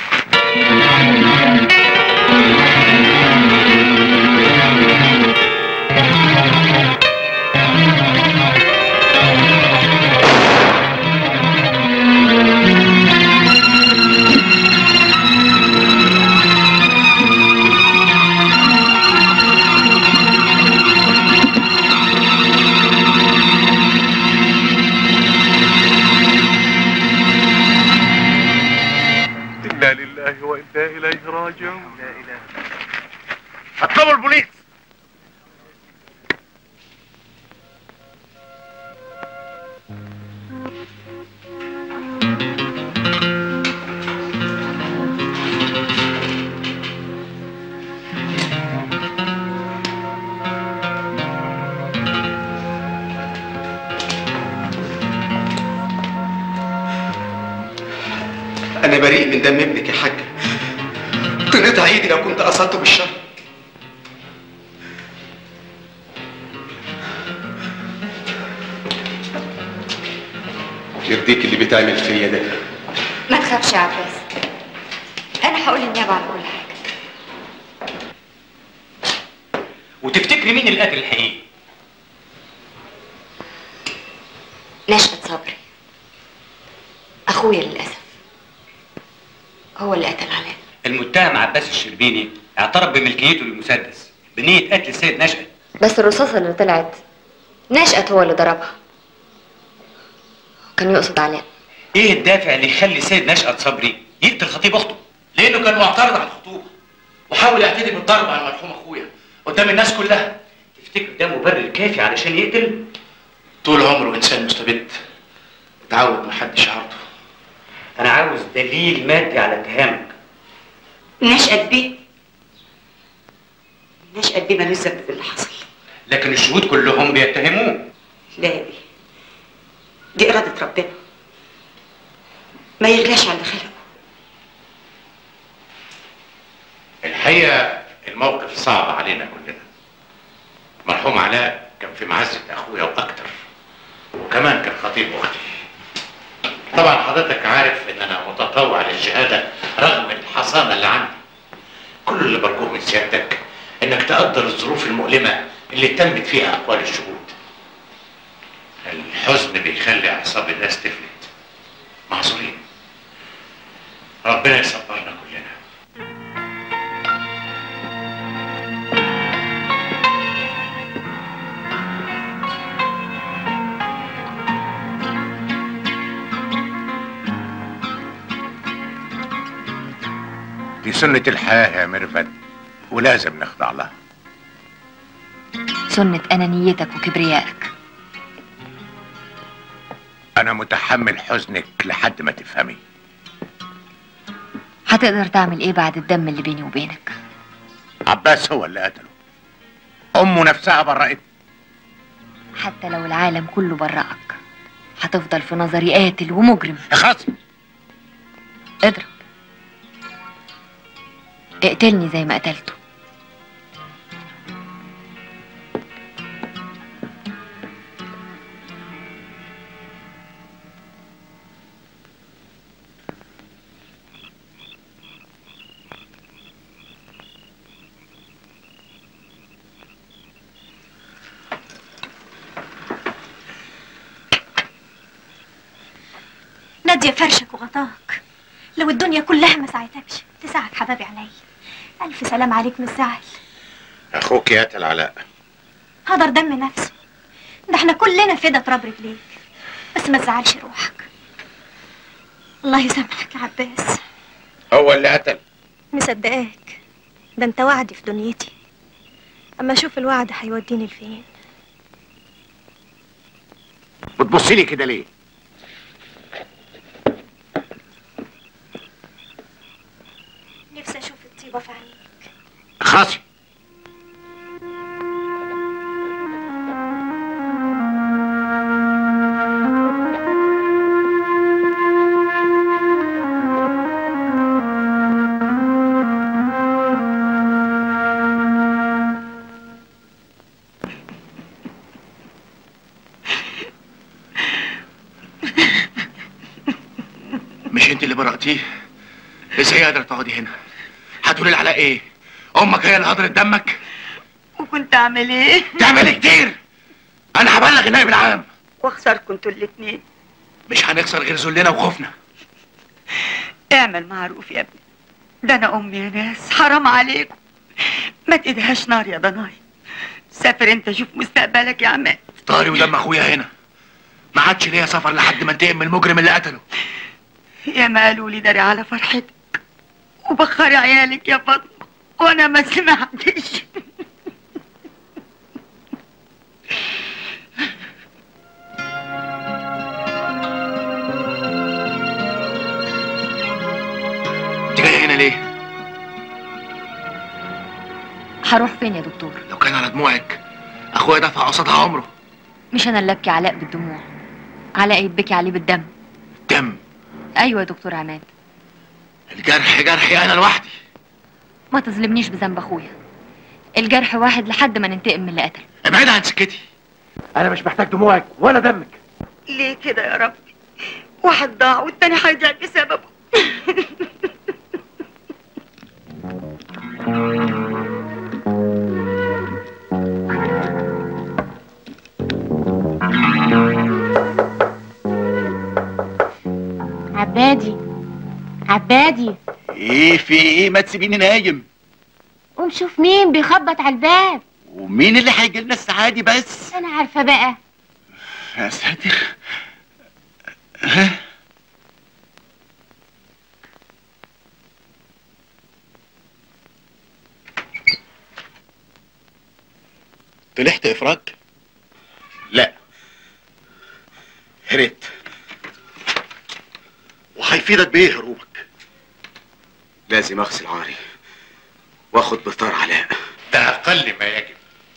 انا لله وانا اليه راجعون لا اله اطلبوا البوليس انا بريء من دم ابنك يا حاج تنقطع ايدي لو كنت قصدته بالشر يرضيك اللي بيتعمل فيا ده ما تخافش يا عباس انا هقول النيابه على كل حاجه وتفتكري مين القاتل الحقيقي نشأة صبري اخويا للاسف هو اللي قتل علاء المتهم عباس الشربيني اعترف بملكيته للمسدس بنية قتل السيد نشأت بس الرصاصه اللي طلعت نشأت هو اللي ضربها كان يقصد علاء ايه الدافع اللي يخلي السيد نشأت صبري يقتل خطيب اخته لانه كان معترض على الخطوبه وحاول يعتدي بالضرب على المرحوم اخويا قدام الناس كلها تفتكر ده مبرر كافي علشان يقتل طول عمره انسان مستبد اتعود محدش عارضه انا عاوز دليل مادي على اتهامك نشأت بيه نشأت بيه ملوش ذنب في اللي حصل لكن الشهود كلهم بيتهموه لا يا بيه دي إرادة ربنا ما يغلاش على اللي خلقه الحقيقة الموقف صعب علينا كلنا مرحوم علاء كان في معزة أخويا وأكتر وكمان كان خطيب أختي طبعا حضرتك عارف إن أنا متطوع للشهادة رغم الحصانة اللي عندي كل اللي برجوه من سيادتك إنك تقدر الظروف المؤلمة اللي تمت فيها أقوال الشهود الحزن بيخلي أعصاب الناس تفلت معذورين ربنا يصبرنا كلنا دي سنة الحياة يا ميرفت ولازم نخضع لها سنة أنانيتك وكبريائك أنا متحمل حزنك لحد ما تفهمي هتقدر تعمل إيه بعد الدم اللي بيني وبينك عباس هو اللي قتله أمه نفسها برأت حتى لو العالم كله برأك هتفضل في نظري قاتل ومجرم خلاص اضرب اقتلني زي ما قتلته نادية فرشك وغطاك لو الدنيا كلها ما ساعدتكش تساعد حبابي عليا ألف سلام عليك من الزعل أخوك قتل علاء هدر دم نفسه ده احنا كلنا فدا تراب رجليك بس ما تزعلش روحك الله يسامحك يا عباس هو اللي قتل مصدقاك ده انت وعدي في دنيتي اما اشوف الوعد هيوديني لفين بتبصي لي كده ليه؟ نفسي اشوف الطيبة في عينيك خلاص مش انت اللي برأتيه ازاي قادرة تقعدي هنا هتقولي لعلاء ايه امك هي اللي هدرت دمك وكنت اعمل ايه؟ تعملي كتير انا هبلغ النائب العام واخسركم انتوا الاتنين مش هنخسر غير ذلنا وخوفنا اعمل معروف يا ابني ده انا امي يا ناس حرام عليكم ما تدهاش نار يا ضناي سافر انت شوف مستقبلك يا عماد طاري ودم اخويا هنا ما عادش ليا سفر لحد ما انتقم من المجرم اللي قتله يا ما قالوا لي داري على فرحتك وبخري عيالك يا فاطمه وانا ما سمعتش انت جايه هنا ليه هروح فين يا دكتور لو كان على دموعك اخويا دفع قصادها عمره مش انا اللي ابكي علاء بالدموع علاء يتبكي عليه بالدم دم ايوه يا دكتور عماد الجرح جرحي انا لوحدي ما تظلمنيش بذنب اخويا الجرح واحد لحد ما ننتقم من اللي قتله ابعد عن سكتي انا مش محتاج دموعك ولا دمك ليه كده يا ربي واحد ضاع والتاني هيضيع بسببه عبادي عبادي ايه في ايه ما تسيبيني نايم قوم شوف مين بيخبط على الباب ومين اللي هيجي لنا الساعه دي بس انا عارفه بقى يا ساتر ها طلعت افراج لا هربت وهيفيدك بايه هروبك لازم اغسل عاري واخد بطار علاء ده اقل ما يجب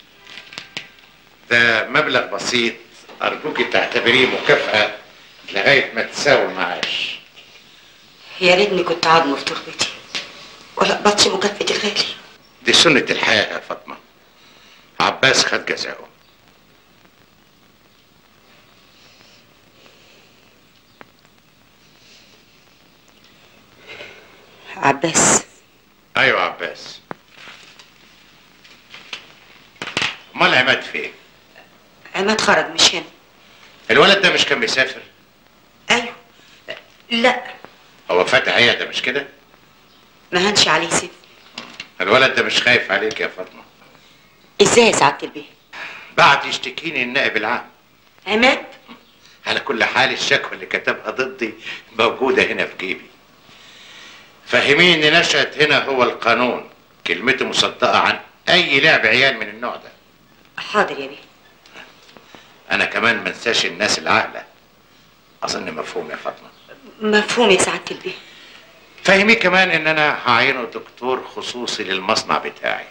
ده مبلغ بسيط ارجوك تعتبريه مكافأة لغاية ما تساوي المعاش يا ريتني كنت عظمه في تربتي ولا قبضش مكافأة الغالي دي سنة الحياة يا فاطمة عباس خد جزاؤه عباس ايوه عباس امال عماد فين عماد خرج مش هنا الولد ده مش كان بيسافر لا هو فاتح عيادة مش كده ما هنش عليه سيف الولد ده مش خايف عليك يا فاطمة ازاي يا سعادة البيه بعت يشتكيني النائب العام عماد على كل حال الشكوى اللي كتبها ضدي موجودة هنا في جيبي فهميني ان نشأت هنا هو القانون كلمته مصدقة عن أي لعب عيال من النوع ده حاضر يا بيه أنا كمان منساش الناس العاقلة أظن مفهوم يا فاطمة مفهوم يا سعادة البيه فهمي كمان إن أنا هعينه دكتور خصوصي للمصنع بتاعي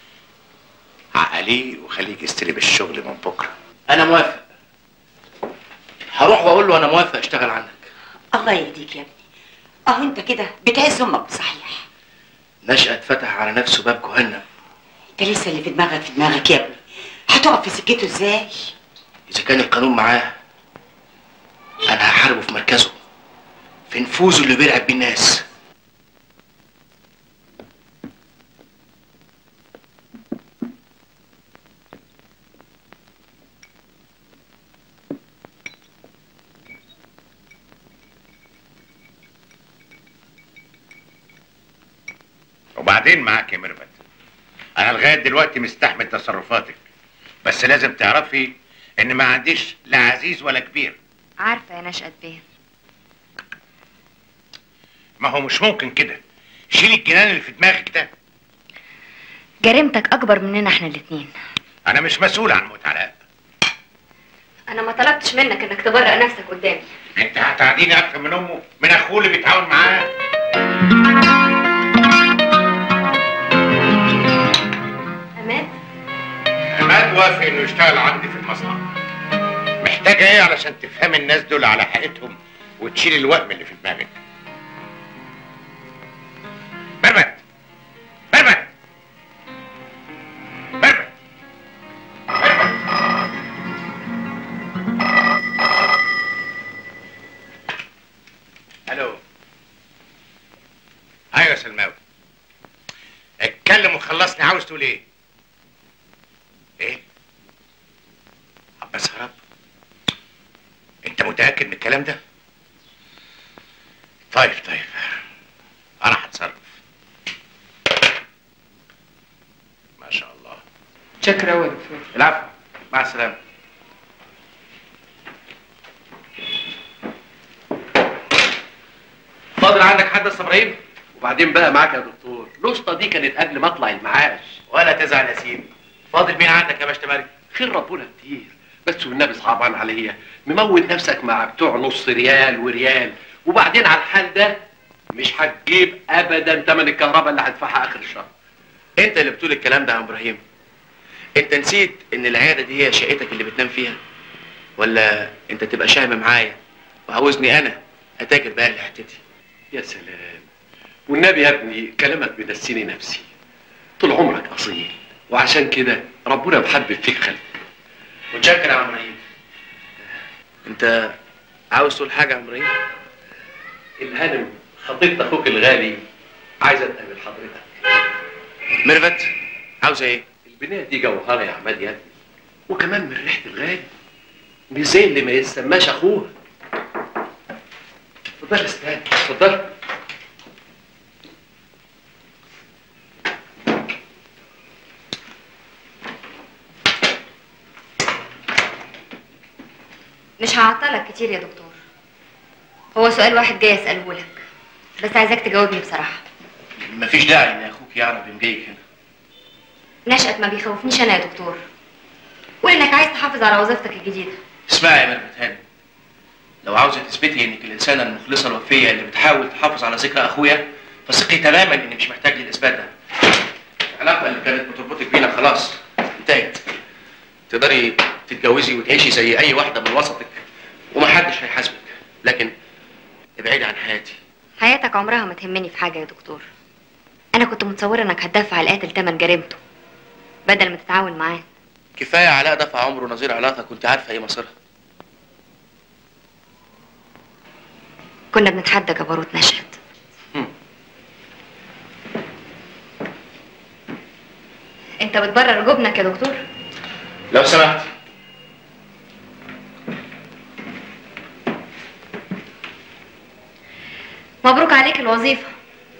عقليه وخليه يستلم الشغل من بكرة انا موافق هروح واقول له انا موافق اشتغل عنك الله يهديك يا ابني اهو انت كده بتعز امك صحيح نشأت فتح على نفسه باب جهنم انت لسه اللي في دماغك في دماغك يا ابني هتقف في سكته ازاي اذا كان القانون معاه انا هحاربه في مركزه في نفوذه اللي بيرعب بيه الناس وبعدين معاك يا ميرفت انا لغايه دلوقتي مستحمل تصرفاتك بس لازم تعرفي ان ما عنديش لا عزيز ولا كبير عارفه يا نشأت بيه ما هو مش ممكن كده شيل الجنان اللي في دماغك ده جريمتك اكبر مننا احنا الاتنين انا مش مسؤول عن موت علاء انا ما طلبتش منك انك تبرأ نفسك قدامي انت هتعديني اكتر من امه من اخوه اللي بيتعاون معاه عماد عماد وافق انه يشتغل عندي في المصنع محتاجه ايه علشان تفهم الناس دول على حقيقتهم وتشيل الوهم اللي في دماغك مرمت مرمت مرمت الو ايوه يا سلماوي اتكلم وخلصني عاوز تقول ايه ايه عباس هرب انت متاكد من الكلام ده طيب طيب انا هتصرف ما شاء الله شكرا أوي يا دكتور العفو مع السلامه فاضل عندك حد يا أستاذ ابراهيم وبعدين بقى معاك يا دكتور الوسطى دي كانت قبل ما اطلع المعاش ولا تزعل يا سيدي فاضل مين عندك يا باشا مالك خير ربنا كتير بس والنبي صعبان عليا مموت نفسك مع بتوع نص ريال وريال وبعدين على الحال ده مش هتجيب ابدا تمن الكهرباء اللي هدفعها اخر الشهر انت اللي بتقول الكلام ده يا ابراهيم انت نسيت ان العياده دي هي شقتك اللي بتنام فيها ولا انت تبقى شهم معايا وعاوزني انا اتاجر باقي حتتي يا سلام والنبي يا ابني كلامك بينسيني نفسي طول عمرك اصيل وعشان كده ربنا محبب فيك خلق متشكر يا ابراهيم انت عاوز تقول حاجه يا ابراهيم الهانم خطيبة اخوك الغالي عايزه تقابل حضرتك ميرفت عاوزه ايه؟ البنية دي جوهرة يا عماد يا ابني وكمان من ريحة الغالي مش زي اللي ما يسماش اخوها اتفضل استنى اتفضل مش هعطلك كتير يا دكتور هو سؤال واحد جاي اساله لك بس عايزاك تجاوبني بصراحه مفيش داعي ان اخوك يعرف ان جايك هنا نشأت ما بيخوفنيش انا يا دكتور وانك عايز تحافظ على وظيفتك الجديده اسمعي يا ميرفت هاني لو عاوزه تثبتي انك الانسانه المخلصه الوفيه اللي بتحاول تحافظ على ذكرى اخويا فثقي تماما اني مش محتاج للاثبات ده العلاقه اللي كانت بتربطك بينا خلاص انتهت تقدري تتجوزي وتعيشي زي اي واحده من وسطك ومحدش هيحاسبك لكن ابعدي عن حياتي حياتك عمرها ما تهمني في حاجه يا دكتور انا كنت متصوره انك هتدافع على القاتل تمن جريمته بدل ما تتعاون معاه كفايه علاء دفع عمره نظير علاقه كنت عارفه ايه مصيرها كنا بنتحدى جبروت نشأت انت بتبرر جبنك يا دكتور لو سمحت مبروك عليك الوظيفه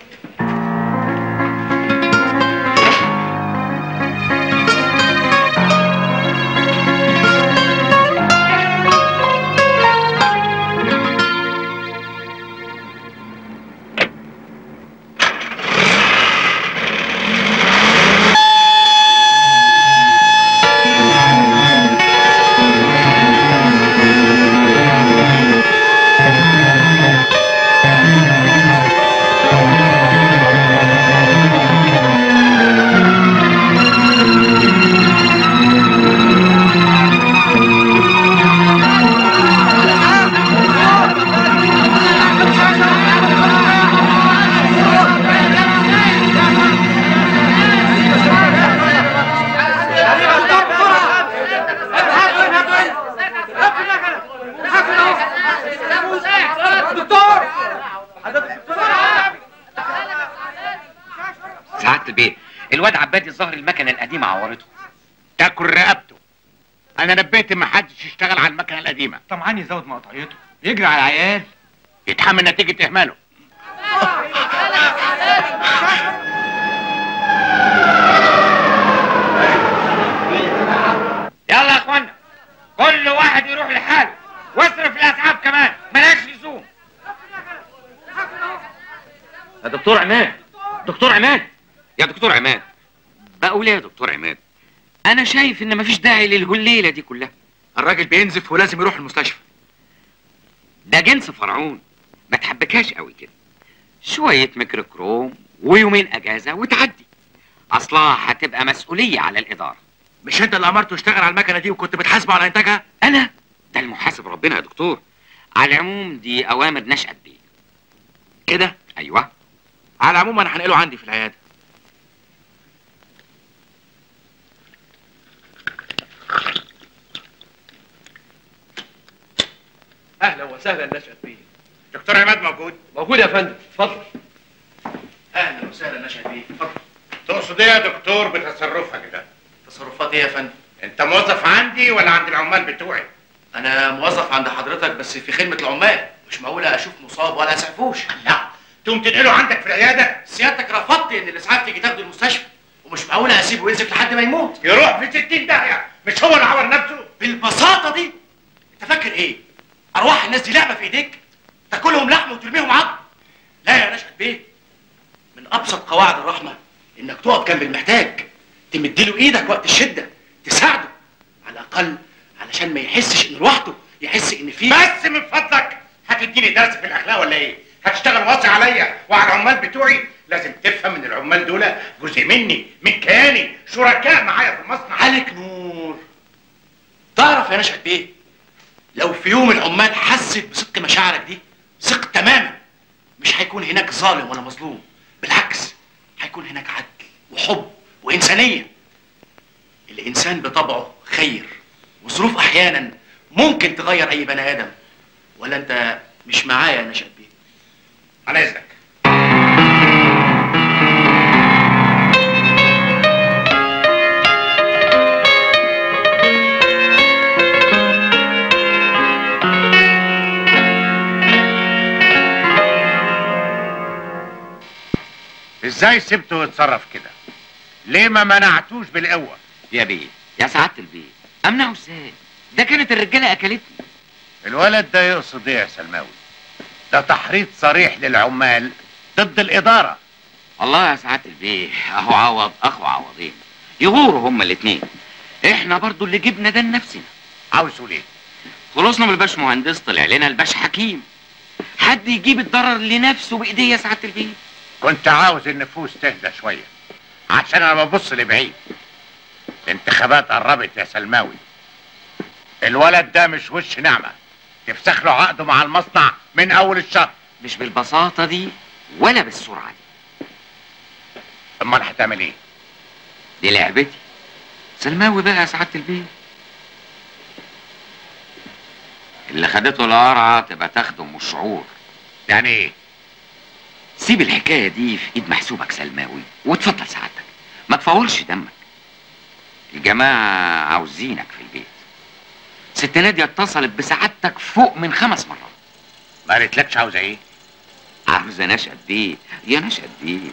سعادة البيه الواد عبادي الظهر المكنه القديمه عورته تاكل رقبته انا نبهت ما حدش يشتغل على المكنه القديمه طمعان يزود مقطعيته يجري على العيال يتحمل نتيجه اهماله يلا يا اخوانا كل واحد يروح لحاله واصرف الاسعاف كمان ملاش لزوم يا دكتور عماد دكتور عماد يا دكتور عماد بقول ايه يا دكتور عماد انا شايف ان مفيش داعي للهليله دي كلها الراجل بينزف ولازم يروح المستشفى ده جنس فرعون ما تحبكاش قوي كده شويه ميكروكروم ويومين اجازه وتعدي اصلها هتبقى مسؤوليه على الاداره مش انت اللي امرته يشتغل على المكنه دي وكنت بتحاسبه على انتاجها انا ده المحاسب ربنا يا دكتور على العموم دي اوامر نشأت بيه كده ايوه على العموم انا هنقله عندي في العياده اهلا وسهلا نشأت بيه دكتور عماد موجود موجود يا فندم اتفضل اهلا وسهلا نشأت بيه اتفضل تقصد ايه يا دكتور بتصرفك ده تصرفات ايه يا فندم انت موظف عندي ولا عند العمال بتوعي انا موظف عند حضرتك بس في خدمه العمال مش معقوله اشوف مصاب ولا اسعفوش لا تقوم تنقله عندك في العياده سيادتك رفضت ان الاسعاف تيجي تاخده المستشفى ومش معقوله اسيبه ينزف لحد ما يموت يروح في 60 داهيه مش هو اللي عور نفسه بالبساطه دي انت فاكر ايه ارواح الناس دي لعبه في ايديك تاكلهم لحم وترميهم عظم لا يا نشأت بيه من ابسط قواعد الرحمه انك تقف جنب المحتاج تمد له ايدك وقت الشده تساعده على الاقل علشان ما يحسش انه لوحده يحس ان في بس من فضلك هتديني درس في الاخلاق ولا ايه هتشتغل واصي عليا وعلى العمال بتوعي لازم تفهم ان العمال دول جزء مني من كياني شركاء معايا في المصنع عليك نور تعرف يا نشأت بيه لو في يوم العمال حست بصدق مشاعرك دي ثق تماما مش هيكون هناك ظالم ولا مظلوم بالعكس هيكون هناك عدل وحب وإنسانية الإنسان بطبعه خير والظروف أحيانا ممكن تغير أي بني آدم ولا أنت مش معايا يا نشأت بيه على إذنك ازاي سبته يتصرف كده ليه ما منعتوش بالقوه يا بيه يا سعاده البيه امنعه ازاي ده كانت الرجاله اكلتني الولد ده يقصد ايه يا سلماوي ده تحريض صريح للعمال ضد الاداره الله يا سعاده البيه اهو عوض اخو عوضين يغوروا هما الاتنين احنا برضو اللي جبنا ده لنفسنا عاوزه ليه خلصنا من الباش مهندس طلع لنا الباش حكيم حد يجيب الضرر لنفسه بايديه يا سعاده البيه كنت عاوز النفوس تهدى شويه عشان انا ببص لبعيد الانتخابات قربت يا سلماوي الولد ده مش وش نعمه تفسخ له عقده مع المصنع من اول الشهر مش بالبساطه دي ولا بالسرعه دي امال هتعمل ايه دي لعبتي سلماوي بقى يا سعاده البيه اللي خدته القرعه تبقى تاخده ام الشعور يعني ايه سيب الحكايه دي في ايد محسوبك سلماوي واتفضل سعادتك ما تفولش دمك الجماعه عاوزينك في البيت ست ناديه اتصلت بسعادتك فوق من خمس مرات ما قالتلكش عاوزه ايه عاوزه نشأت بيه يا نشأت بيه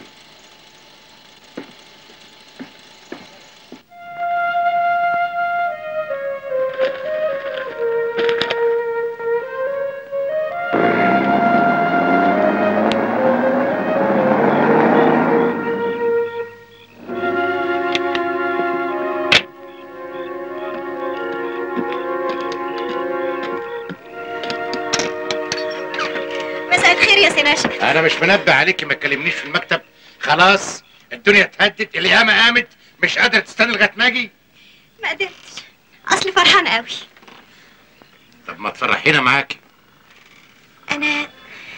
مساء الخير يا سناشة انا مش منبه عليكي ما تكلمنيش في المكتب خلاص الدنيا اتهدت اليامه قامت مش قادره تستنى لغايه ما اجي ما قدرتش اصلي فرحانة قوي طب ما تفرحينا معاكي انا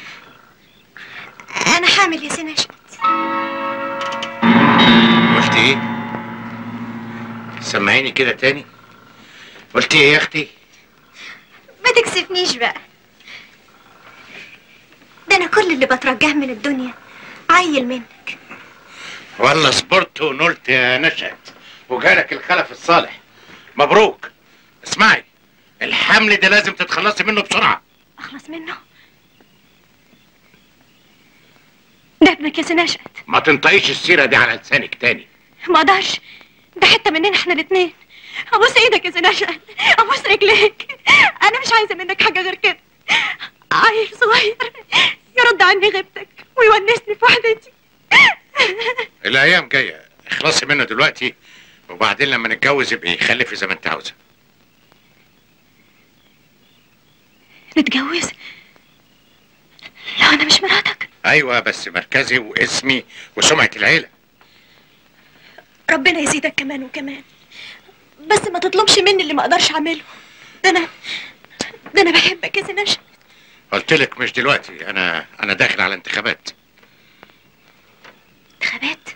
انا حامل يا سناشة قلت ايه سمعيني كده تاني قلت ايه يا اختي ما تكسفنيش بقى ده انا كل اللي بترجاه من الدنيا عيل منك والله صبرت ونلت يا نشأت وجالك الخلف الصالح مبروك اسمعي الحمل ده لازم تتخلصي منه بسرعه اخلص منه ده ابنك يا سناشة ما تنطقيش السيره دي على لسانك تاني ما اقدرش ده حته مننا احنا الاتنين ابوس ايدك يا سناشة ابوس رجليك انا مش عايزه منك حاجه غير كده عيل صغير يرد عني غيبتك ويونسني في وحدتي الايام جايه اخلصي منه دلوقتي وبعدين لما نتجوز يبقى خلفي زي ما انت عاوزه نتجوز لو انا مش مراتك ايوه بس مركزي واسمي وسمعه العيله ربنا يزيدك كمان وكمان بس ما تطلبش مني اللي ما اقدرش اعمله ده انا ده انا بحبك يا سناشة قلت لك مش دلوقتي انا انا داخل على انتخابات انتخابات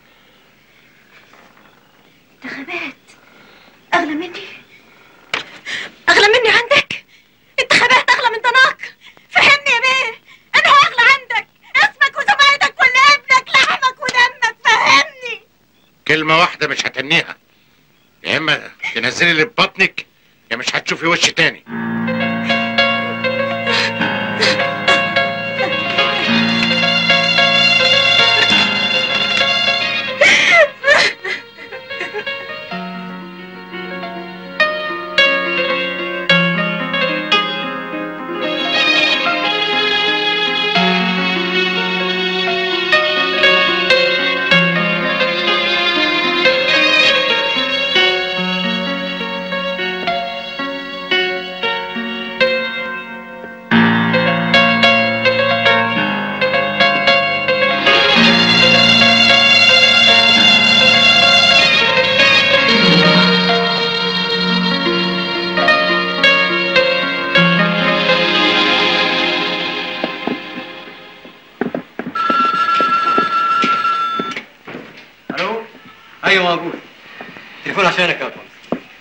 انتخابات اغلى مني اغلى مني عندك انتخابات اغلى من ضناك فهمني يا بيه انا اغلى عندك اسمك وسمعتك ولا ابنك لحمك ودمك فهمني كلمه واحده مش هتنيها يا اما تنزلي اللي في بطنك يا مش هتشوفي وش تاني الو ايوه موجود تليفون عشانك يا طنط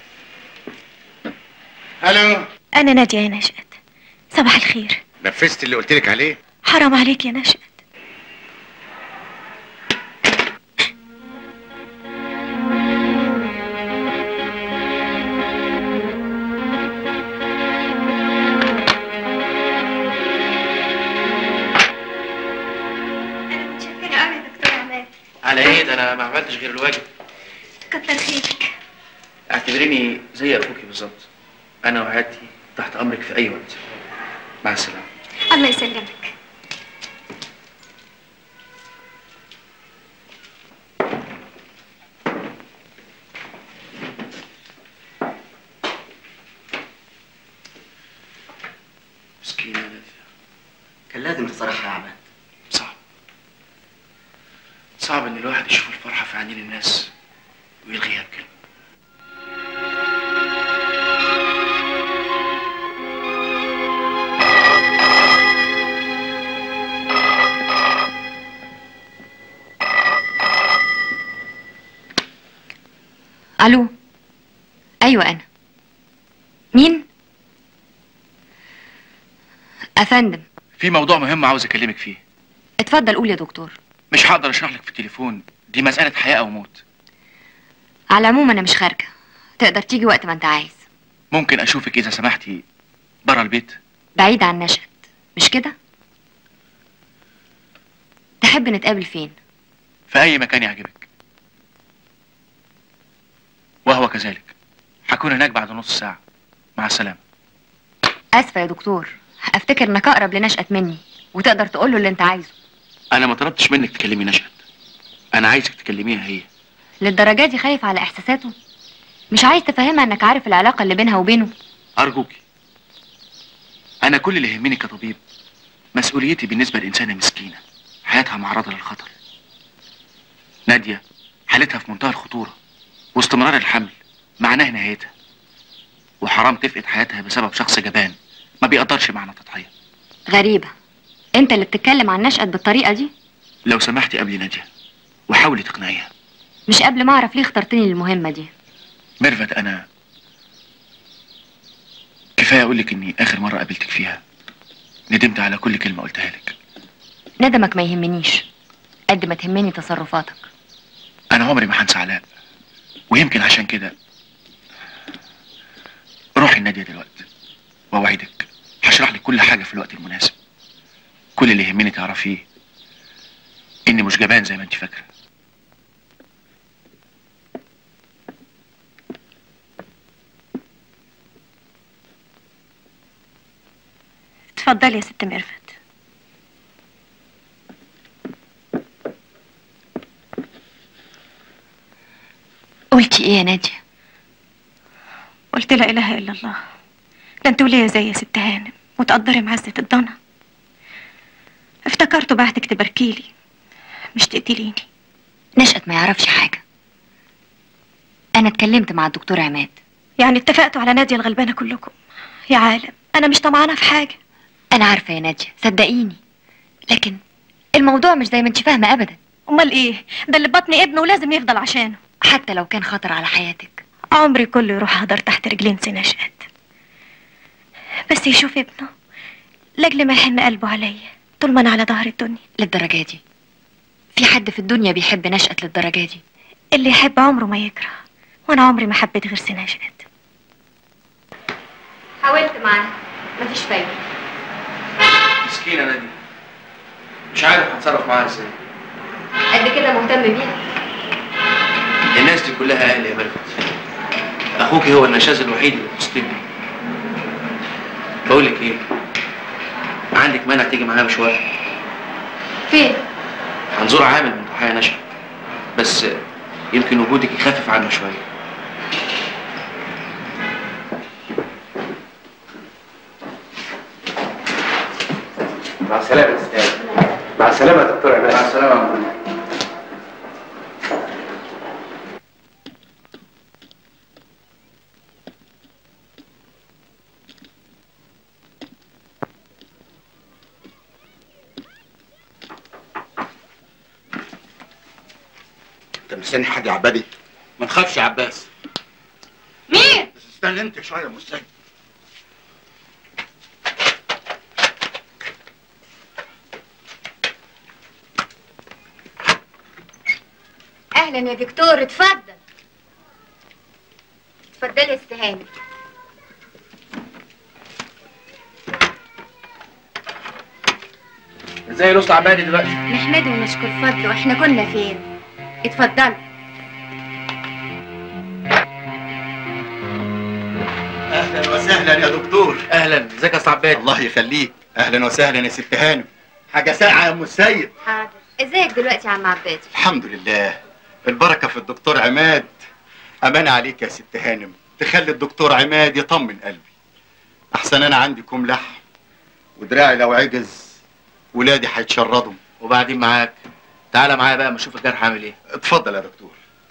الو انا نادية يا نشأت صباح الخير نفذت اللي قلت لك عليه حرام عليك يا نشأت انا متشكرة قوي يا دكتور عماد عوايد انا ما عملتش غير الواجب كتر خيرك اعتبريني زي اخوكي بالظبط انا وحياتي تحت امرك في اي وقت مع السلامه الله يسلمك مسكينه يا نادية كان لازم تصرحها يا عماد صعب صعب ان الواحد يشوف الفرحه في عينين الناس ويلغيها بكلمه الو ايوه انا مين افندم في موضوع مهم عاوز اكلمك فيه اتفضل قول يا دكتور مش هقدر اشرح لك في التليفون دي مساله حياه او موت على العموم انا مش خارجه تقدر تيجي وقت ما انت عايز ممكن اشوفك اذا سمحتي بره البيت بعيد عن نشأت مش كده تحب نتقابل فين في اي مكان يعجبك وهو كذلك هكون هناك بعد نص ساعه مع السلامه اسفه يا دكتور افتكر انك اقرب لنشأت مني وتقدر تقول له اللي انت عايزه انا ما طلبتش منك تكلمي نشأت انا عايزك تكلميها هي للدرجه دي خايف على احساساته مش عايز تفهمها انك عارف العلاقه اللي بينها وبينه ارجوكي انا كل اللي يهمني كطبيب مسؤوليتي بالنسبه لانسانه مسكينه حياتها معرضه للخطر ناديه حالتها في منتهى الخطوره واستمرار الحمل معناه نهايتها وحرام تفقد حياتها بسبب شخص جبان ما بيقدرش معنى التضحيه غريبه انت اللي بتتكلم عن نشأت بالطريقه دي لو سمحتي قبلي ناديه وحاولي تقنعيها مش قبل ما اعرف ليه اخترتني للمهمه دي ميرفت انا كفايه اقول لك اني اخر مره قابلتك فيها ندمت على كل كلمه قلتها لك ندمك ما يهمنيش قد ما تهمني تصرفاتك انا عمري ما هنسى علاء ويمكن عشان كده روحي الناديه دلوقتي واوعدك هشرح لك كل حاجه في الوقت المناسب كل اللي يهمني تعرفيه اني مش جبان زي ما انت فاكره اتفضلي يا ست ميرفت قلتي ايه يا ناديه قلت لا اله الا الله ده انت وليه زي يا ست هانم وتقدري معزة الضنا افتكرته بعتك تباركيلي مش تقتليني نشأت ما يعرفش حاجه انا اتكلمت مع الدكتور عماد يعني اتفقتوا على نادية الغلبانة كلكم يا عالم انا مش طمعانة في حاجة انا عارفه يا ناديه صدقيني لكن الموضوع مش زي ما انت فاهمه ابدا امال ايه ده اللي بطني ابنه ولازم يفضل عشانه حتى لو كان خطر على حياتك عمري كله يروح هدر تحت رجلين سي نشأت بس يشوف ابنه لاجل ما يحن قلبه عليا طول ما انا على ظهر الدنيا للدرجه دي في حد في الدنيا بيحب نشأت للدرجه دي اللي يحب عمره ما يكره وانا عمري ما حبيت غير سي نشأت حاولت معاه مفيش فايده مسكينه ناديه مش عارف هتصرف معاها ازاي قد كده مهتم بيها الناس دي كلها اهل يا ميرفت اخوك هو النشاز الوحيد اللي في وسطنا بقول لك ايه عندك مانع تيجي معايا مشوار فين هنزور عامل من ضحايا نشأ بس يمكن وجودك يخفف عنه شويه مع السلامة يا استاذ مع السلامة يا دكتور عماد مع السلامة انت مستني حاجه يا عبادي ما تخافش يا عباس مين؟ بس استنى انت شويه يا مستني اهلا يا دكتور اتفضل اتفضلي يا ست هانم ازاي الاسطى عبادي دلوقتي نحمده ونشكر فضله احنا كنا فين اتفضلوا اهلا وسهلا يا دكتور اهلا ازيك يا استاذ عباد الله يخليك اهلا وسهلا يا ست هانم حاجه ساقعه يا ام السيد حاضر ازيك دلوقتي يا عم عباد الحمد لله البركه في الدكتور عماد امان عليك يا ست هانم تخلي الدكتور عماد يطمن قلبي احسن انا عندي كم لحم ودراعي لو عجز ولادي هيتشردوا وبعدين معاك تعالى معايا بقى ما اشوف الجرح عامل ايه اتفضل يا دكتور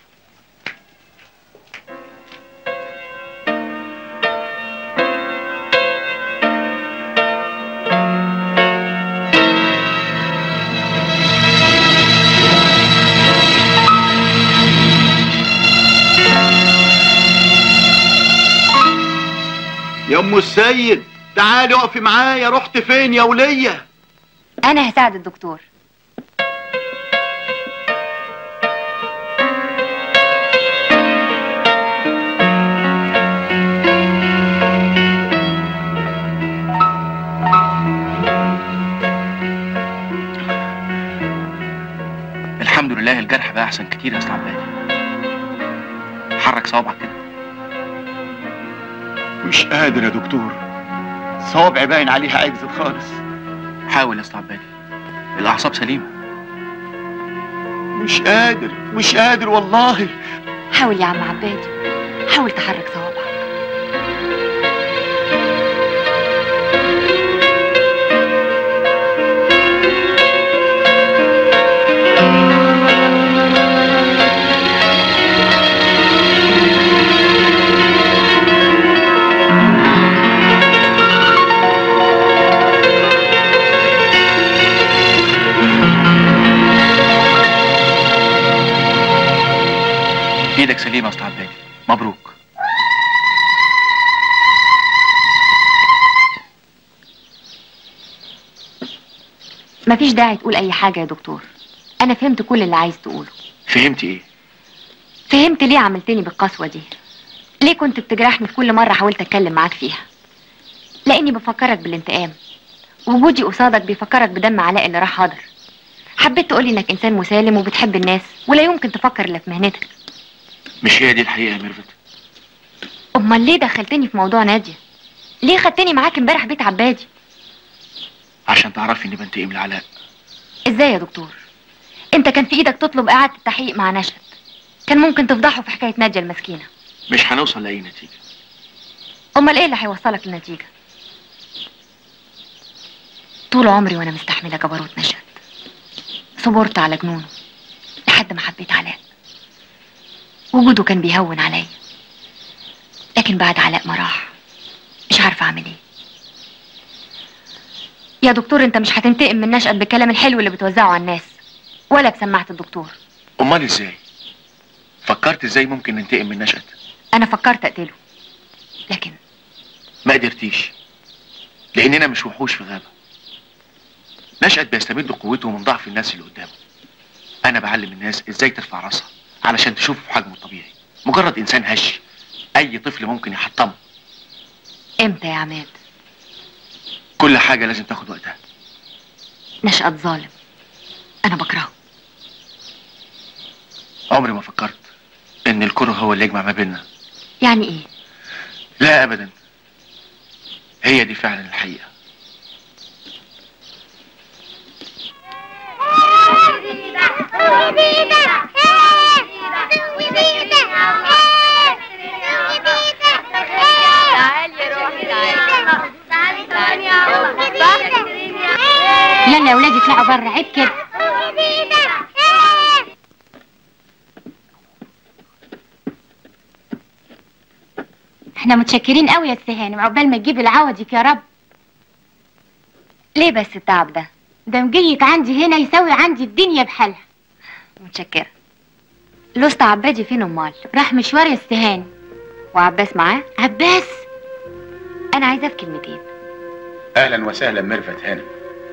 يا ام السيد تعالي اقفي معايا رحت فين يا وليه انا هساعد الدكتور الحمد لله الجرح بقى احسن كتير يا استاذ عباد حرك صوابعك كده مش قادر يا دكتور صوابعي باين عليها عجزت خالص حاول يا استاذ عباد الاعصاب سليمه مش قادر مش قادر والله حاول يا عم عبادي حاول تحرك صوابعك ايدك سليمه يا استاذ عباد مبروك مفيش داعي تقول اي حاجه يا دكتور انا فهمت كل اللي عايز تقوله فهمتي ايه فهمت ليه عملتني بالقسوه دي ليه كنت بتجرحني في كل مره حاولت اتكلم معاك فيها لاني بفكرك بالانتقام وجودي قصادك بيفكرك بدم علاء اللي راح هدر حبيت تقولي انك انسان مسالم وبتحب الناس ولا يمكن تفكر الا في مهنتك مش هي دي الحقيقه يا ميرفت امال ليه دخلتني في موضوع ناديه ليه خدتني معاك امبارح بيت عبادي عشان تعرفي اني بنتقم لعلاء ازاي يا دكتور انت كان في ايدك تطلب اعاده التحقيق مع نشأت كان ممكن تفضحه في حكايه ناديه المسكينه مش هنوصل لاي نتيجه امال ايه اللي هيوصلك للنتيجه طول عمري وانا مستحمله جبروت نشأت صبرت على جنونه لحد ما حبيت علاء وجوده كان بيهون عليا لكن بعد علاء ما راح مش عارفه اعمل ايه يا دكتور انت مش هتنتقم من نشأت بالكلام الحلو اللي بتوزعه على الناس ولا بسماعه الدكتور امال ازاي فكرت ازاي ممكن ننتقم من نشأت انا فكرت اقتله لكن ما قدرتيش لاننا مش وحوش في غابه نشأت بيستمد قوته من ضعف الناس اللي قدامه انا بعلم الناس ازاي ترفع راسها علشان تشوفه في حجمه الطبيعي مجرد انسان هش اي طفل ممكن يحطمه امتى يا عماد كل حاجه لازم تاخد وقتها نشأت ظالم انا بكرهه عمري ما فكرت ان الكره هو اللي يجمع ما بيننا يعني ايه لا ابدا هي دي فعلا الحقيقه يلا يا ولادي اطلعوا بره عيب كده احنا متشكرين قوي يا استهانم عقبال ما تجيب العوضك يا رب ليه بس التعب ده ده مجيك عندي هنا يساوي عندي الدنيا بحالها متشكره لوست عبادي فين امال راح مشوار يا استهانم وعباس معاه عباس انا عايزاه في كلمتين اهلا وسهلا ميرفت هانم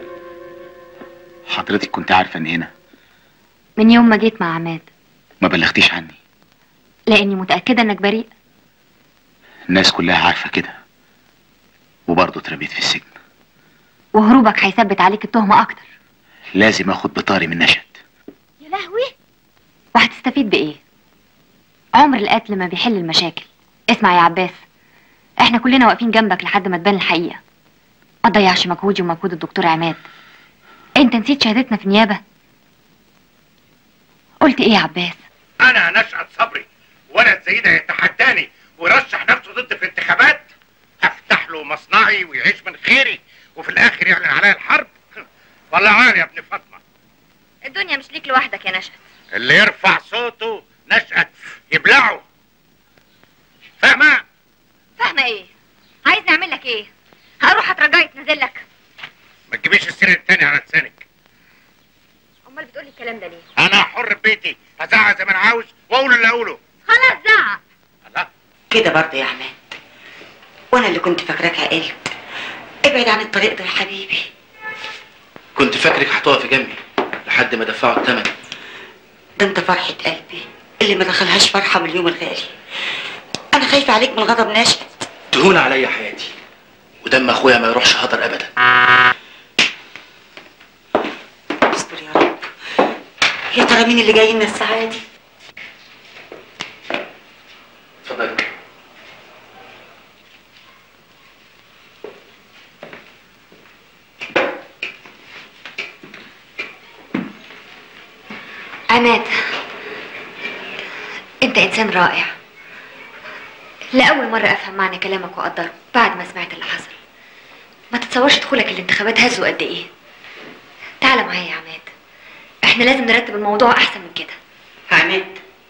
حضرتك كنت عارفه اني هنا من يوم ما جيت مع عماد ما بلغتيش عني لاني متاكده انك بريء الناس كلها عارفه كده وبرضه اترميت في السجن وهروبك هيثبت عليك التهمه اكتر لازم اخد بطاري من نشأت يا لهوي وهتستنى القتل ما بيحل المشاكل اسمع يا عباس احنا كلنا واقفين جنبك لحد ما تبان الحقيقه ما تضيعش مجهودي ومجهود الدكتور عماد انت نسيت شهادتنا في النيابه قلت ايه يا عباس انا نشأت صبري ولد زي ده يتحداني ويرشح نفسه ضد في الانتخابات افتح له مصنعي ويعيش من خيري وفي الاخر يعلن عليا الحرب والله عال يا ابن فاطمه الدنيا مش ليك لوحدك يا نشأت اللي يرفع صوته نشأت يبلعه فاهمه فاهمه ايه عايز نعمل لك ايه هروح اترجاي تنزل لك ما تجيبيش السر التاني على لسانك امال بتقولي الكلام ده ليه انا حر ببيتي ازعق زي ما انا عاوز واقول اللي اقوله خلاص زعق كده برضه يا عماد وانا اللي كنت فاكراك عقلت ابعد عن الطريق ده يا حبيبي كنت فاكرك هتقفي جنبي لحد ما دفعوا الثمن ده انت فرحة قلبي اللي ما دخلهاش فرحة من اليوم الغالي انا خايفة عليك من غضب ناشئ تهون عليا حياتي ودم اخويا ما يروحش هدر ابدا استر يا رب يا ترى مين اللي جاي لنا الساعة دي اتفضلي عماد انت انسان رائع لأول مرة أفهم معنى كلامك وأقدره بعد ما سمعت اللي حصل ما تتصورش دخولك الانتخابات هزه قد إيه تعال معايا يا عماد احنا لازم نرتب الموضوع أحسن من كده عماد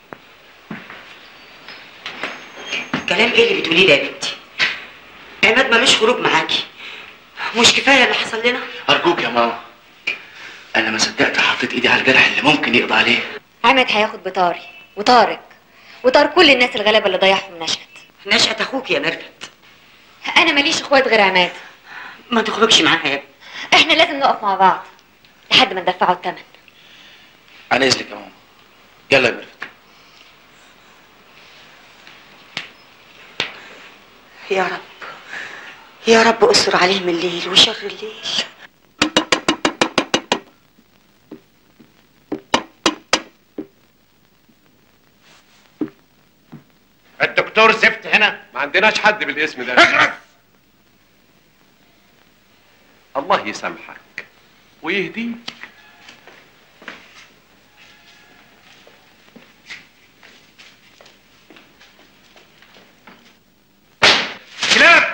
كلام ايه اللي بتقوليه ده يا بنتي عماد ملوش خروج معاكي مش كفاية اللي حصل لنا ارجوك يا ماما انا ما صدقت حطيت ايدي على الجرح اللي ممكن يقضي عليه عماد هياخد بطاري وطارق وطار كل الناس الغلابة اللي ضيعهم نشأت نشأت أخوك يا ميرفت أنا ماليش إخوات غير عماد ما تخرجش معاها يا ابني احنا لازم نقف مع بعض لحد ما ندفعوا الثمن عن اذنك يا ماما يلا يا ميرفت يا رب يا رب استر عليهم الليل وشر الليل الدكتور زفت هنا ما عندناش حد بالاسم ده اخرس الله يسامحك ويهديك كلاب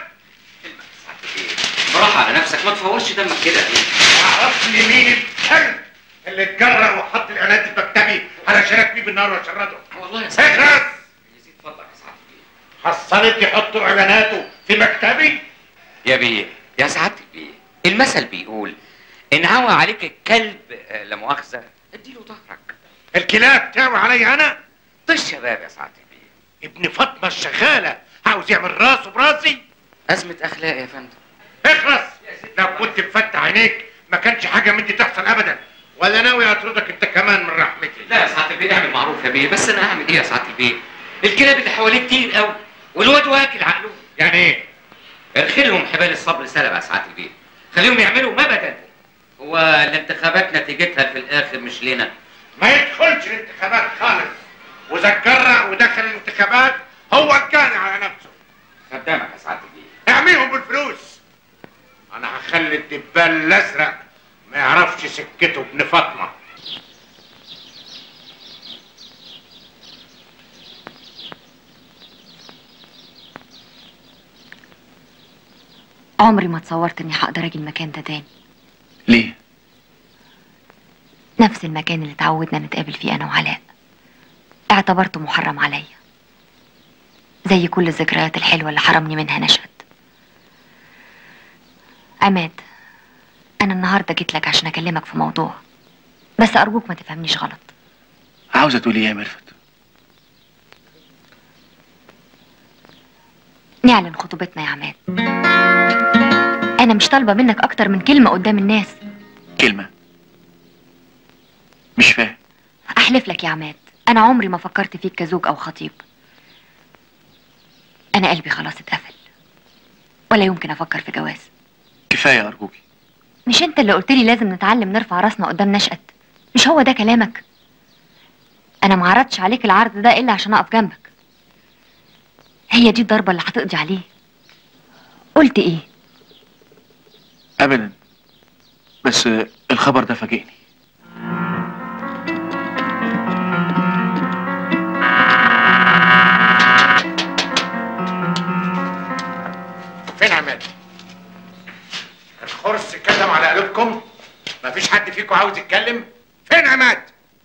براحة على نفسك ما تفورش دمك كده اعرف لي مين الكلب اللي اتجرأ وحط الاعلانات في مكتبي علشان اكفيه بالنار واشرده والله يا اخرس يزيد فضلك يا سعادة حصلت يحطوا اعلاناته في مكتبي يا بيه يا سعادة البيه المثل بيقول ان هوى عليك الكلب آه، لا مؤاخذة اديله ظهرك الكلاب تعمل عليا انا طش يا باب يا سعادة البيه ابن فاطمه الشغاله عاوز يعمل راسه براسي أزمة أخلاق يا فندم اخرس لو كنت مفتح عينيك ما كانش حاجه من دي تحصل ابدا ولا ناوي اطردك انت كمان من رحمتي لا يا سعادة البيه اعمل معروف يا بيه بس أنا هعمل إيه يا سعادة البيه الكلاب اللي حواليه كتير قوي والواد واكل عقله يعني ايه؟ ارخلهم حبال الصبر سلب يا سعادة البيه خليهم يعملوا ما بدل هو الانتخابات نتيجتها في الآخر مش لنا ما يدخلش الانتخابات خالص واذا اتجرأ ودخل الانتخابات هو الجاني على نفسه خدامك يا سعادة البيه اعميهم بالفلوس انا هخلي الدبال الازرق ما يعرفش سكته ابن فاطمه عمري ما تصورت اني هقدر اجي المكان ده تاني ليه؟ نفس المكان اللي اتعودنا نتقابل فيه انا وعلاء اعتبرته محرم عليا زي كل الذكريات الحلوة اللي حرمني منها نشأت عماد انا النهارده جيت لك عشان اكلمك في موضوع بس ارجوك ما تفهمنيش غلط عاوزة تقولي ايه يا ميرفت؟ نعلن خطوبتنا يا عماد انا مش طالبه منك اكتر من كلمه قدام الناس كلمة مش فاهم احلف لك يا عماد انا عمري ما فكرت فيك كزوج او خطيب انا قلبي خلاص اتقفل ولا يمكن افكر في جواز كفاية أرجوكي مش انت اللي قلت لي لازم نتعلم نرفع راسنا قدام نشأت مش هو ده كلامك انا ما عرضتش عليك العرض ده الا عشان اقف جنبك هي دي الضربة اللي هتقضي عليه قلت ايه ابدا بس الخبر ده فاجئني فين عماد؟ الخرس كتم على قلوبكم؟ مفيش حد فيكم عاوز يتكلم؟ فين عماد؟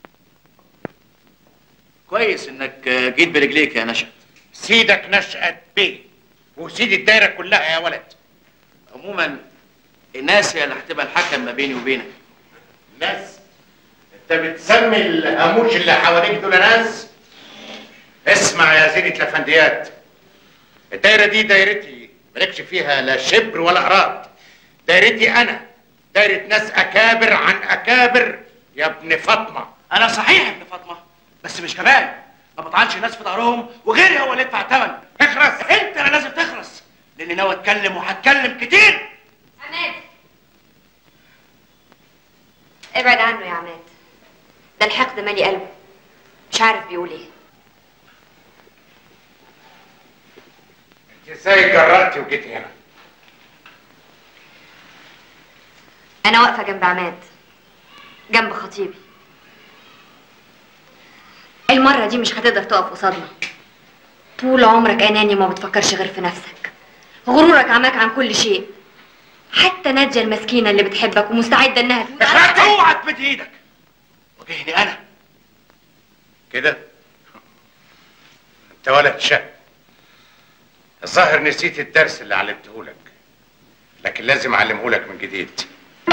كويس انك جيت برجليك يا نشأت سيدك نشأت بيه وسيد الدايرة كلها يا ولد عموما الناس هي اللي هتبقى الحكم ما بيني وبينك ناس انت بتسمي الهاموش اللي حواليك دول ناس اسمع يا زينة الافنديات الدايرة دي دايرتي مالكش فيها لا شبر ولا قراط دايرتي انا دايرة ناس اكابر عن اكابر يا ابن فاطمة انا صحيح ابن فاطمه بس مش كمان ما بطعنش ناس في ظهرهم وغيري هو اللي يدفع الثمن اخرس انت اللي لازم تخرس لاني ناوي اتكلم وهتكلم كتير عماد ابعد عنه يا عماد ده الحقد مالي قلبه مش عارف بيقول ايه انت ازاي جرأتي وجيتي هنا انا واقفه جنب عماد جنب خطيبي المره دي مش هتقدر تقف قصادنا طول عمرك اناني وما بتفكرش غير في نفسك غرورك عماك عن كل شيء حتى ناديه المسكينه اللي بتحبك ومستعده انها تموت اوعى تمد ايدك واجهني انا كده انت ولد شاب الظاهر نسيت الدرس اللي علمته لك لكن لازم اعلمه لك من جديد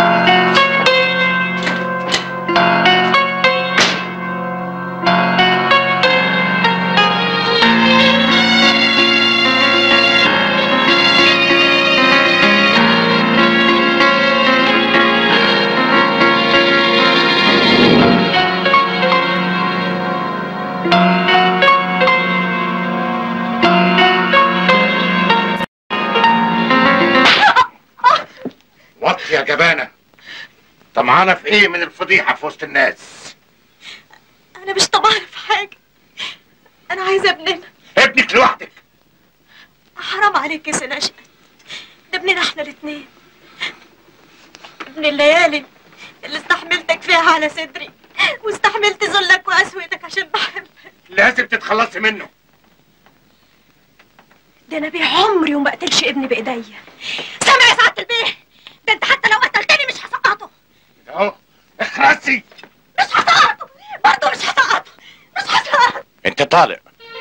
وطي يا جبانه طمعانه في ايه من الفضيحه في وسط الناس انا مش طمعانه في حاجه انا عايزه ابننا ابنك لوحدك حرام عليك يا سناشة ده ابننا احنا الاتنين ابن الليالي اللي استحملتك فيها على صدري واستحملت ذلك وقسوتك عشان بحبك لازم تتخلصي منه ده انا بيه عمري وما اقتلش ابني بايديا سامع يا سعاده البيه ده انت حتى لو قتلتني مش هسقطه اهو اخرسي مش هسقطه برضه مش هسقطه مش هسقطه انت طالق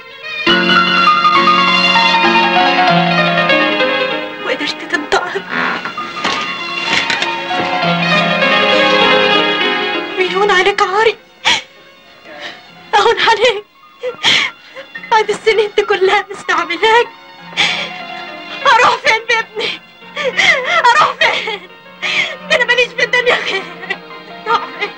وقدرت تنطقها ويهون عليك عاري اهون عليك بعد السنين دي كلها مستعملاك اروح فين بابني اروح فين ده انا ماليش في الدنيا غيرك اروح فين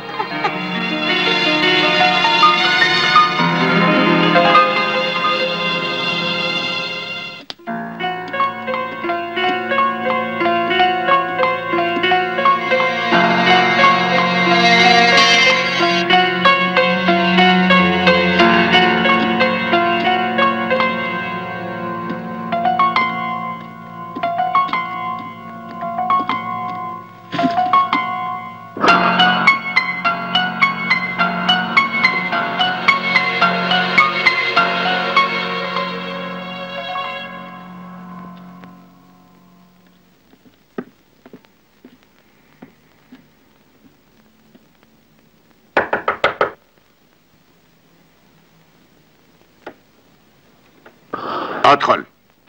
ادخل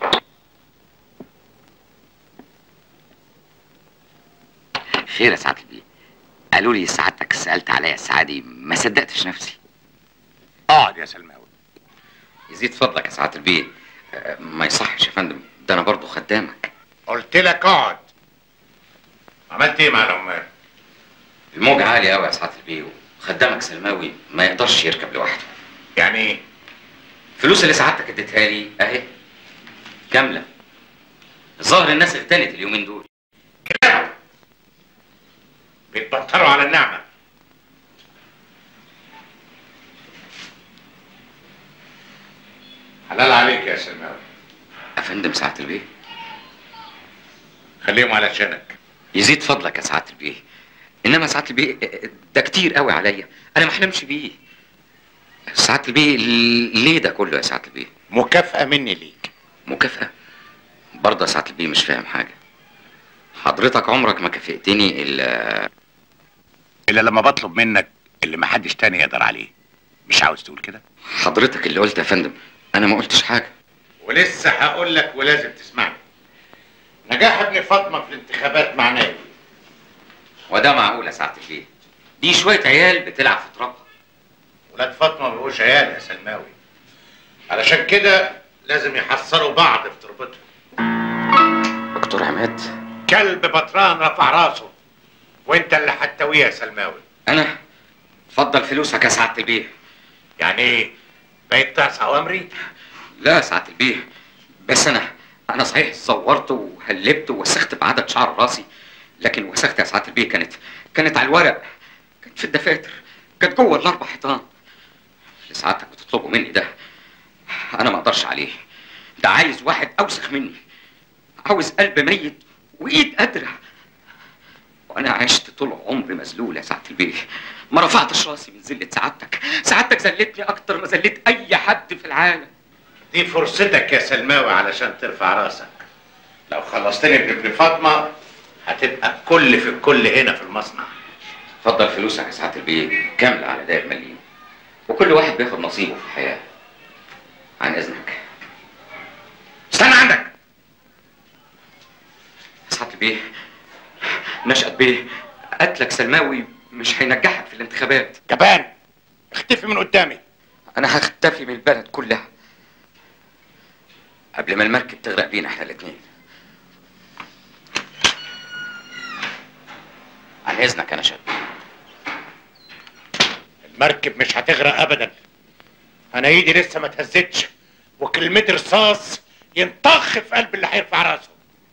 خير يا سعاده البيه قالوا لي سعادتك سالت عليا السعادي ما صدقتش نفسي اقعد يا سلماوي يزيد فضلك يا سعاده البيه آه، ما يصحش يا فندم ده انا برضه خدامك قلت لك اقعد عملت ايه مع العمال الموج عالي قوي يا سعاده البيه وخدامك سلماوي ما يقدرش يركب لوحده يعني ايه الفلوس اللي سعادتك اديتها لي اهي كامله الظاهر الناس اغتنت اليومين دول بيتبطروا على النعمه حلال عليك يا سلماوي افندم سعاده البيه خليهم علشانك يزيد فضلك يا سعاده البيه انما سعاده البيه ده كتير قوي عليا انا ما احلمش بيه سعاده البيه ليه ده كله يا سعاده البيه مكافأة مني ليك مكافأة برضه يا سعاده البيه مش فاهم حاجه حضرتك عمرك ما كافئتني الا الا لما بطلب منك اللي محدش تاني يقدر عليه مش عاوز تقول كده حضرتك اللي قلت يا فندم انا ما قلتش حاجه ولسه هقول لك ولازم تسمعني نجاح ابن فاطمه في الانتخابات معناه ايه وده معقول يا سعاده البيه دي شويه عيال بتلعب في ترابها ولاد فاطمه ما بقوش عيال يا سلماوي علشان كده لازم يحصلوا بعض في تربتهم دكتور عماد كلب بطران رفع راسه وانت اللي هتسويه يا سلماوي انا اتفضل فلوسك يا سعاده البيه يعني ايه بقيت تعصى اوامري لا يا سعاده البيه بس انا انا صحيح صورت وهلبت ووسخت بعدد شعر راسي لكن وسخت يا سعاده البيه كانت كانت على الورق كانت في الدفاتر كانت جوه الاربع حيطان اللي سعادتك بتطلبه مني ده انا ما اقدرش عليه ده عايز واحد اوسخ مني عاوز قلب ميت وايد قادره وانا عشت طول عمري مذلول يا سعاده البيه ما رفعتش راسي من ذله سعادتك سعادتك ذلتني اكتر ما ذلت اي حد في العالم دي فرصتك يا سلماوي علشان ترفع راسك لو خلصتني من ابن فاطمه هتبقى الكل في الكل هنا في المصنع اتفضل فلوسك يا سعاده البيه كامله على داير مليم وكل واحد بياخد نصيبه في الحياه عن اذنك استنى عندك يا سعاده البيه نشأت بيه قتلك سلماوي مش هينجحك في الانتخابات جبان اختفي من قدامي انا هختفي من البلد كلها قبل ما المركب تغرق بينا احنا الاثنين عن اذنك انا شاب المركب مش هتغرق ابدا انا ايدي لسه ما اتهزتش وكلمتي رصاص ينطخ في قلب اللي هيرفع راسه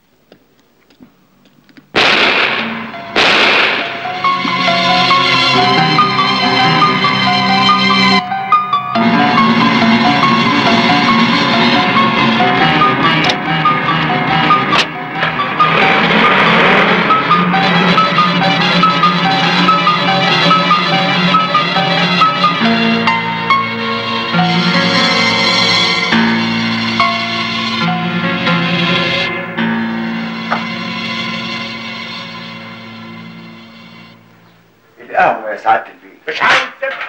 القهوة يا سعادة البيه مش عاوز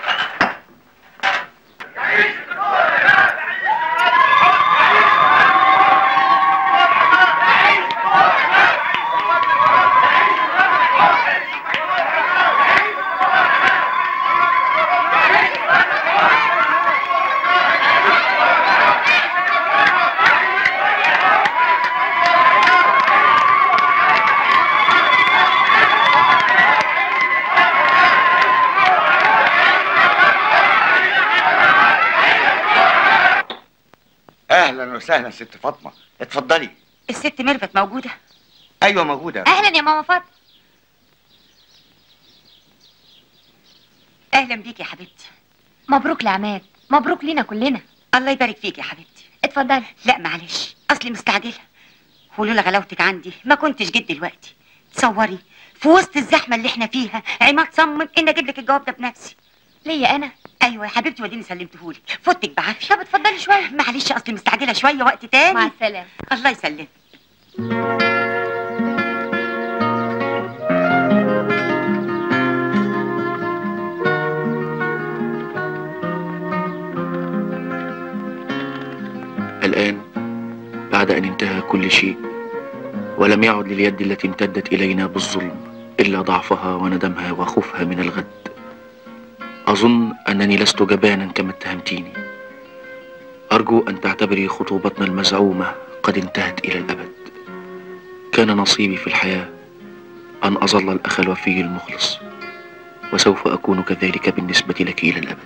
اهلا وسهلا ست فاطمه اتفضلي الست ميرفت موجودة ايوه موجوده اهلا يا ماما فاطمه أهلا بيك يا حبيبتي مبروك لعماد مبروك لينا كلنا الله يبارك فيك يا حبيبتي اتفضلي لا معلش أصلي مستعجلة ولولا غلاوتك عندي ما كنتش جيت دلوقتي تصوري في وسط الزحمة اللي احنا فيها عماد صمم إن أجيب لك الجواب ده بنفسي ليا أنا أيوة يا حبيبتي وديني سلمتهولك فوتك بعافية طب اتفضلي شويه معلش أصلي مستعجلة شوية وقت تاني مع السلامه الله يسلمك الآن بعد أن انتهى كل شيء ولم يعد لليد التي امتدت إلينا بالظلم إلا ضعفها وندمها وخوفها من الغد أظن أنني لست جبانا كما اتهمتيني أرجو أن تعتبري خطوبتنا المزعومة قد انتهت إلى الأبد كان نصيبي في الحياة أن أظل الأخ الوفي المخلص وسوف أكون كذلك بالنسبة لك إلى الأبد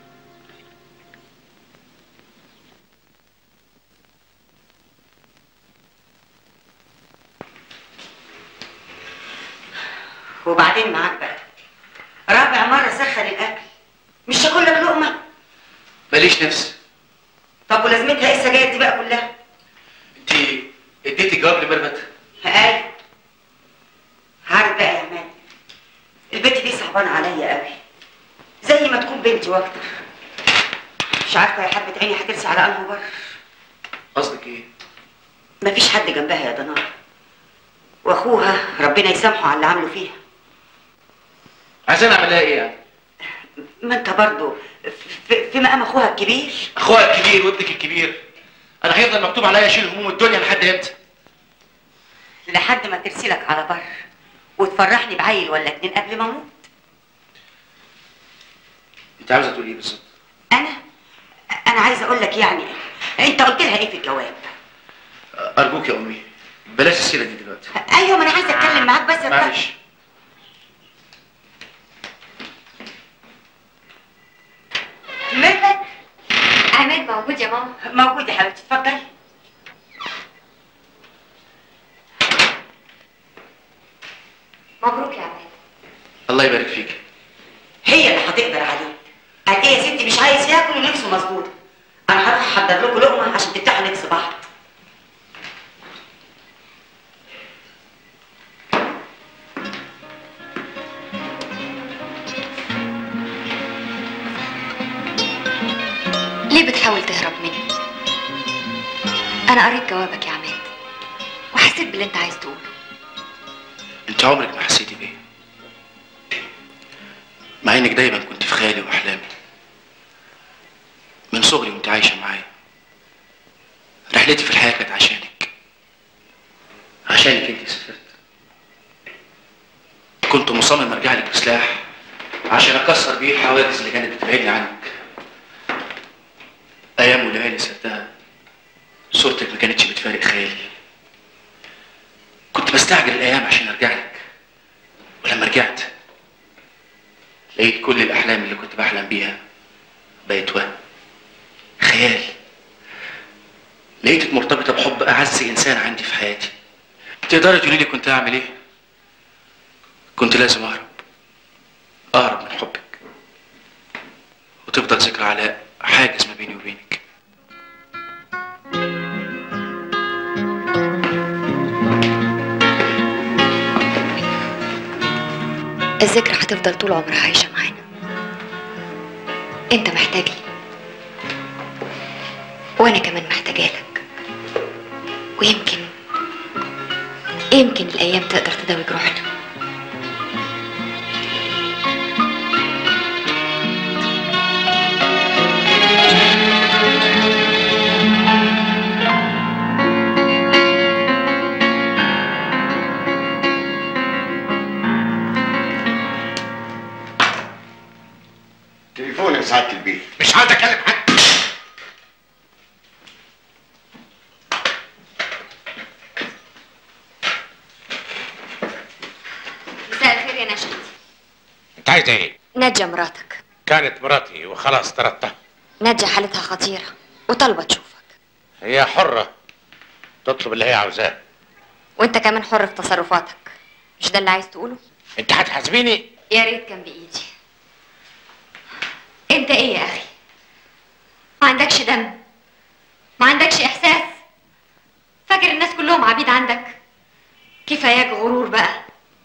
وبعدين معاك بقى رابع مرة سخن الأكل مش هاكل لك لقمة ماليش نفس طب ولازمتها ايه السجاير دي بقى كلها انت اديتي جواب لميرفت ايوه عارف بقى يا عماد البنت دي صعبانه عليا قوي زي ما تكون بنتي واكتر مش عارفه يا حبه عيني هترسي على انهي بر قصدك ايه مفيش حد جنبها يا ضناء واخوها ربنا يسامحه على اللي عمله فيها عايزين اعمل لها ايه يعني ما انت برضه في, في مقام اخوها الكبير اخويا الكبير وابنك الكبير انا هيفضل مكتوب عليا اشيل هموم الدنيا لحد امتى لحد ما ترسلك على بر وتفرحني بعيل ولا اتنين قبل ما اموت انت عاوزه تقولي ايه بالظبط انا انا عايزه اقول لك يعني انت قلت لها ايه في الجواب ارجوك يا امي بلاش السيره دي دلوقتي ايوه ما انا عايزه اتكلم معاك بس معلش ميرفت عماد موجود يا ماما موجود يا حبيبتي اتفضلي مبروك يا عماد الله يبارك فيك هي اللي هتقدر عليه قال ايه يا ستي مش عايز ياكل ونفسه مظبوطه انا هروح احضر لكم لقمه عشان تفتحوا نفس بعض ليه بتحاول تهرب مني انا قريت جوابك يا عماد وحسيت باللي انت عايز تقوله انت عمرك ما حسيتي بيه مع انك دايما كنت في خيالي واحلامي من صغري وانت عايشه معايا رحلتي في الحياه كانت عشانك عشانك انت سافرت كنت مصمم ارجع لك بسلاح عشان اكسر بيه الحواجز اللي كانت بتبعدني عنك ايام وليالي سبتها صورتك ما كانتش بتفارق خيالي كنت بستعجل الايام عشان ارجع لك ولما رجعت لقيت كل الاحلام اللي كنت بحلم بيها بقت وهم خيال لقيتك مرتبطه بحب اعز انسان عندي في حياتي تقدري تقولي لي كنت اعمل ايه كنت لازم اهرب اهرب من حبك وتفضل ذكرى علاء حاجز ما بيني وبينك الذكرى هتفضل طول عمرها عايشة معانا انت محتاج لي وانا كمان محتاجة لك ويمكن يمكن الايام تقدر تداوي جروحنا تليفون يا سعاده البيت مش عاوز اكلم حد مساء الخير يا نشأت انت عايزه ايه نجا مراتك كانت مراتي وخلاص طردتها نجا حالتها خطيرة وطالبة تشوفك هي حره تطلب اللي هي عاوزاه وانت كمان حر في تصرفاتك مش ده اللي عايز تقوله انت هتحاسبيني يا ريت كان بايدي انت ايه يا اخي ما عندكش دم ما عندكش احساس فاكر الناس كلهم عبيد عندك كفاياك غرور بقى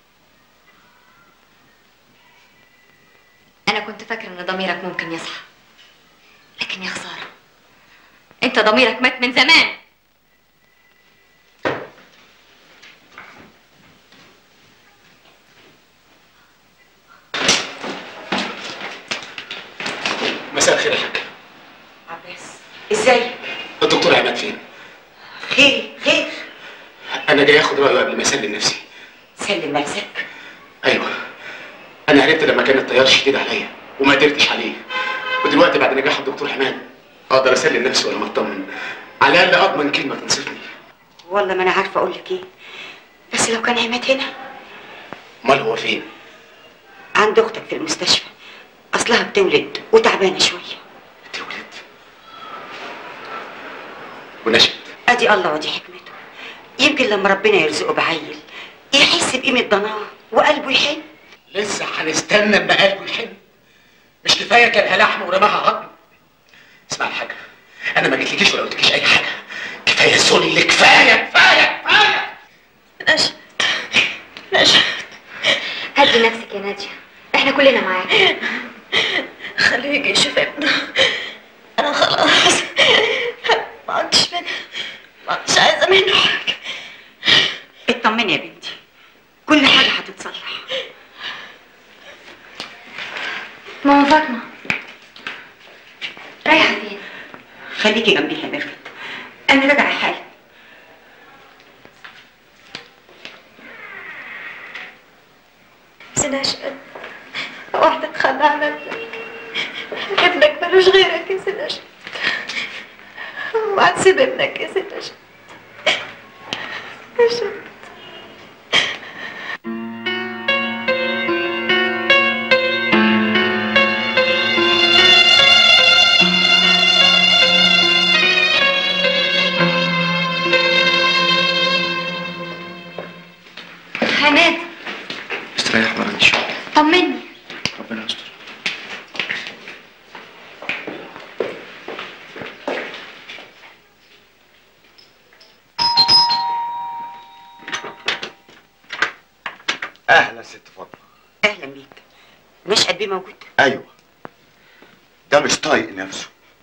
انا كنت فاكر ان ضميرك ممكن يصحى لكن يا خساره انت ضميرك مات من زمان مساء الخير يا حاج عباس ازاي الدكتور عماد فين؟ خير خير انا جاي اخد رايه قبل ما اسلم نفسي سلم نفسك ايوه انا عرفت لما كان التيار شديد عليا وما قدرتش عليه ودلوقتي بعد نجاح الدكتور حماد اقدر اسلم نفسي وانا مطمن على الاقل اضمن كلمه تنصفني والله ما انا عارفه اقول لك ايه بس لو كان عماد هنا امال هو فين؟ عند اختك في المستشفى اصلها بتولد وتعبانه شويه ونشأت ادي الله ودي حكمته يمكن لما ربنا يرزقه بعيل يحس بقيمه ضناه وقلبه يحن لسه هنستنى اما قلبه يحن مش كفايه كلها لحم ورماها عظم اسمع يا حاجه انا ما جيتلكيش ولا قلتلكيش اي حاجه كفايه ذل كفايه كفايه كفايه نشأت نشأت هدي نفسك يا ناديه احنا كلنا معاك خليه يجي يشوف ابنه انا خلاص ما عدتش منه ما عدتش عايزه منه حاجه اطمني يا بنتي كل حاجه هتتصلح ماما فاطمه رايحه فين خليكي جنبي يا ميرفت انا راجعه حالا بس نشأت واحدة تخلى عن ابنك ابنك ملوش غيرك يا سي نشأت وهتسيب ابنك يا سي نشأت نشأت حماد استريح بقى انت شويه طمني ربنا يستر اهلا ست فاطمه اهلا بيك نشأت بيه موجود ايوه ده مش طايق نفسه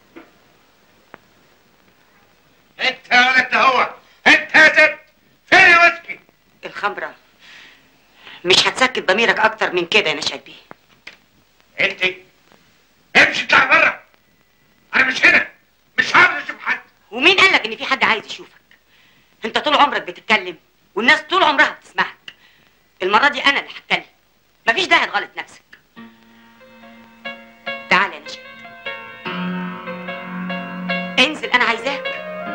انت يا ولد هو انت يا زفت فين يا وسكي الخمره مش هتسكت ضميرك اكتر من كده يا نشأت بيه انت امشي اطلع بره انا مش هنا مش عاوز اشوف حد ومين قال لك ان في حد عايز يشوفك انت طول عمرك بتتكلم والناس طول عمرها بتسمعك المره دي انا اللي هتكلم مفيش داعي تغلط نفسك تعال يا نشأت انزل انا عايزاك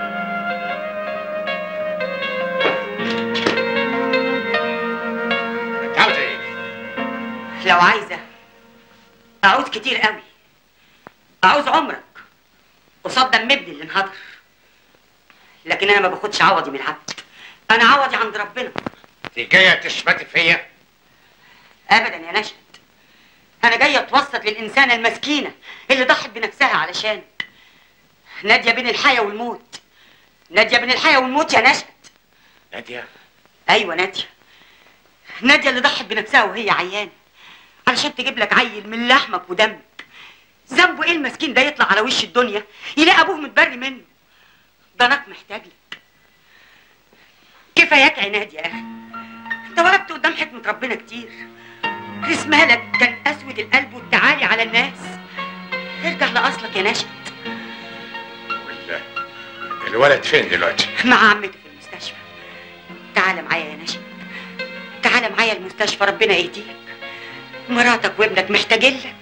انت عاوز ايه لو عايزه اعوز كتير قوي اعوز عمرك قصاد دم ابني اللي انهدر لكن انا ما باخدش عوضي من العبد انا عوضي عند ربنا دي جايه تشمتي فيا ابدا يا نشأت انا جايه اتوسط للانسانه المسكينه اللي ضحت بنفسها علشانك ناديه بين الحياه والموت ناديه بين الحياه والموت يا نشأت ناديه ايوه ناديه ناديه اللي ضحت بنفسها وهي عيانه علشان تجيب لك عيل من لحمك ودمك ذنبه ايه المسكين ده يطلع على وش الدنيا يلاقي ابوه متبري منه ضنك محتاج لك كفاياك عناد يا اخي انت وقفت قدام حكمه ربنا كتير اسمها لك كان قسوه القلب والتعالي على الناس ارجع لاصلك يا نشأت الولد فين دلوقتي مع عمته في المستشفى تعال معايا يا نشأت تعال معايا المستشفى ربنا يهديك مراتك وابنك محتاجين لك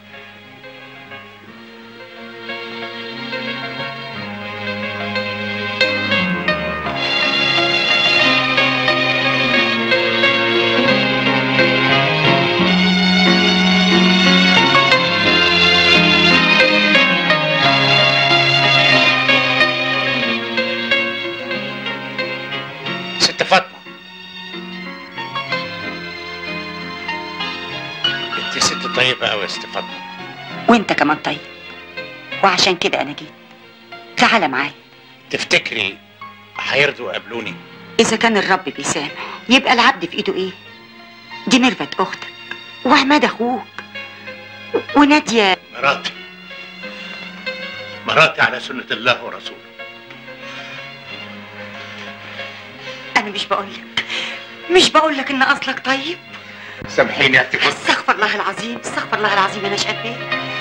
ست فاطمه انت ست طيبه قوي يا ست فاطمه وانت كمان طيب وعشان كده انا جيت تعال معايا تفتكري هيرضوا يقابلوني اذا كان الرب بيسامح يبقى العبد في ايده ايه دي ميرفت اختك وعماد اخوك وناديه مراتي مراتي على سنه الله ورسوله انا مش بقول لك مش بقول لك ان اصلك طيب سامحيني يا ست فاطمه استغفر الله العظيم استغفر الله العظيم انا شقد بيه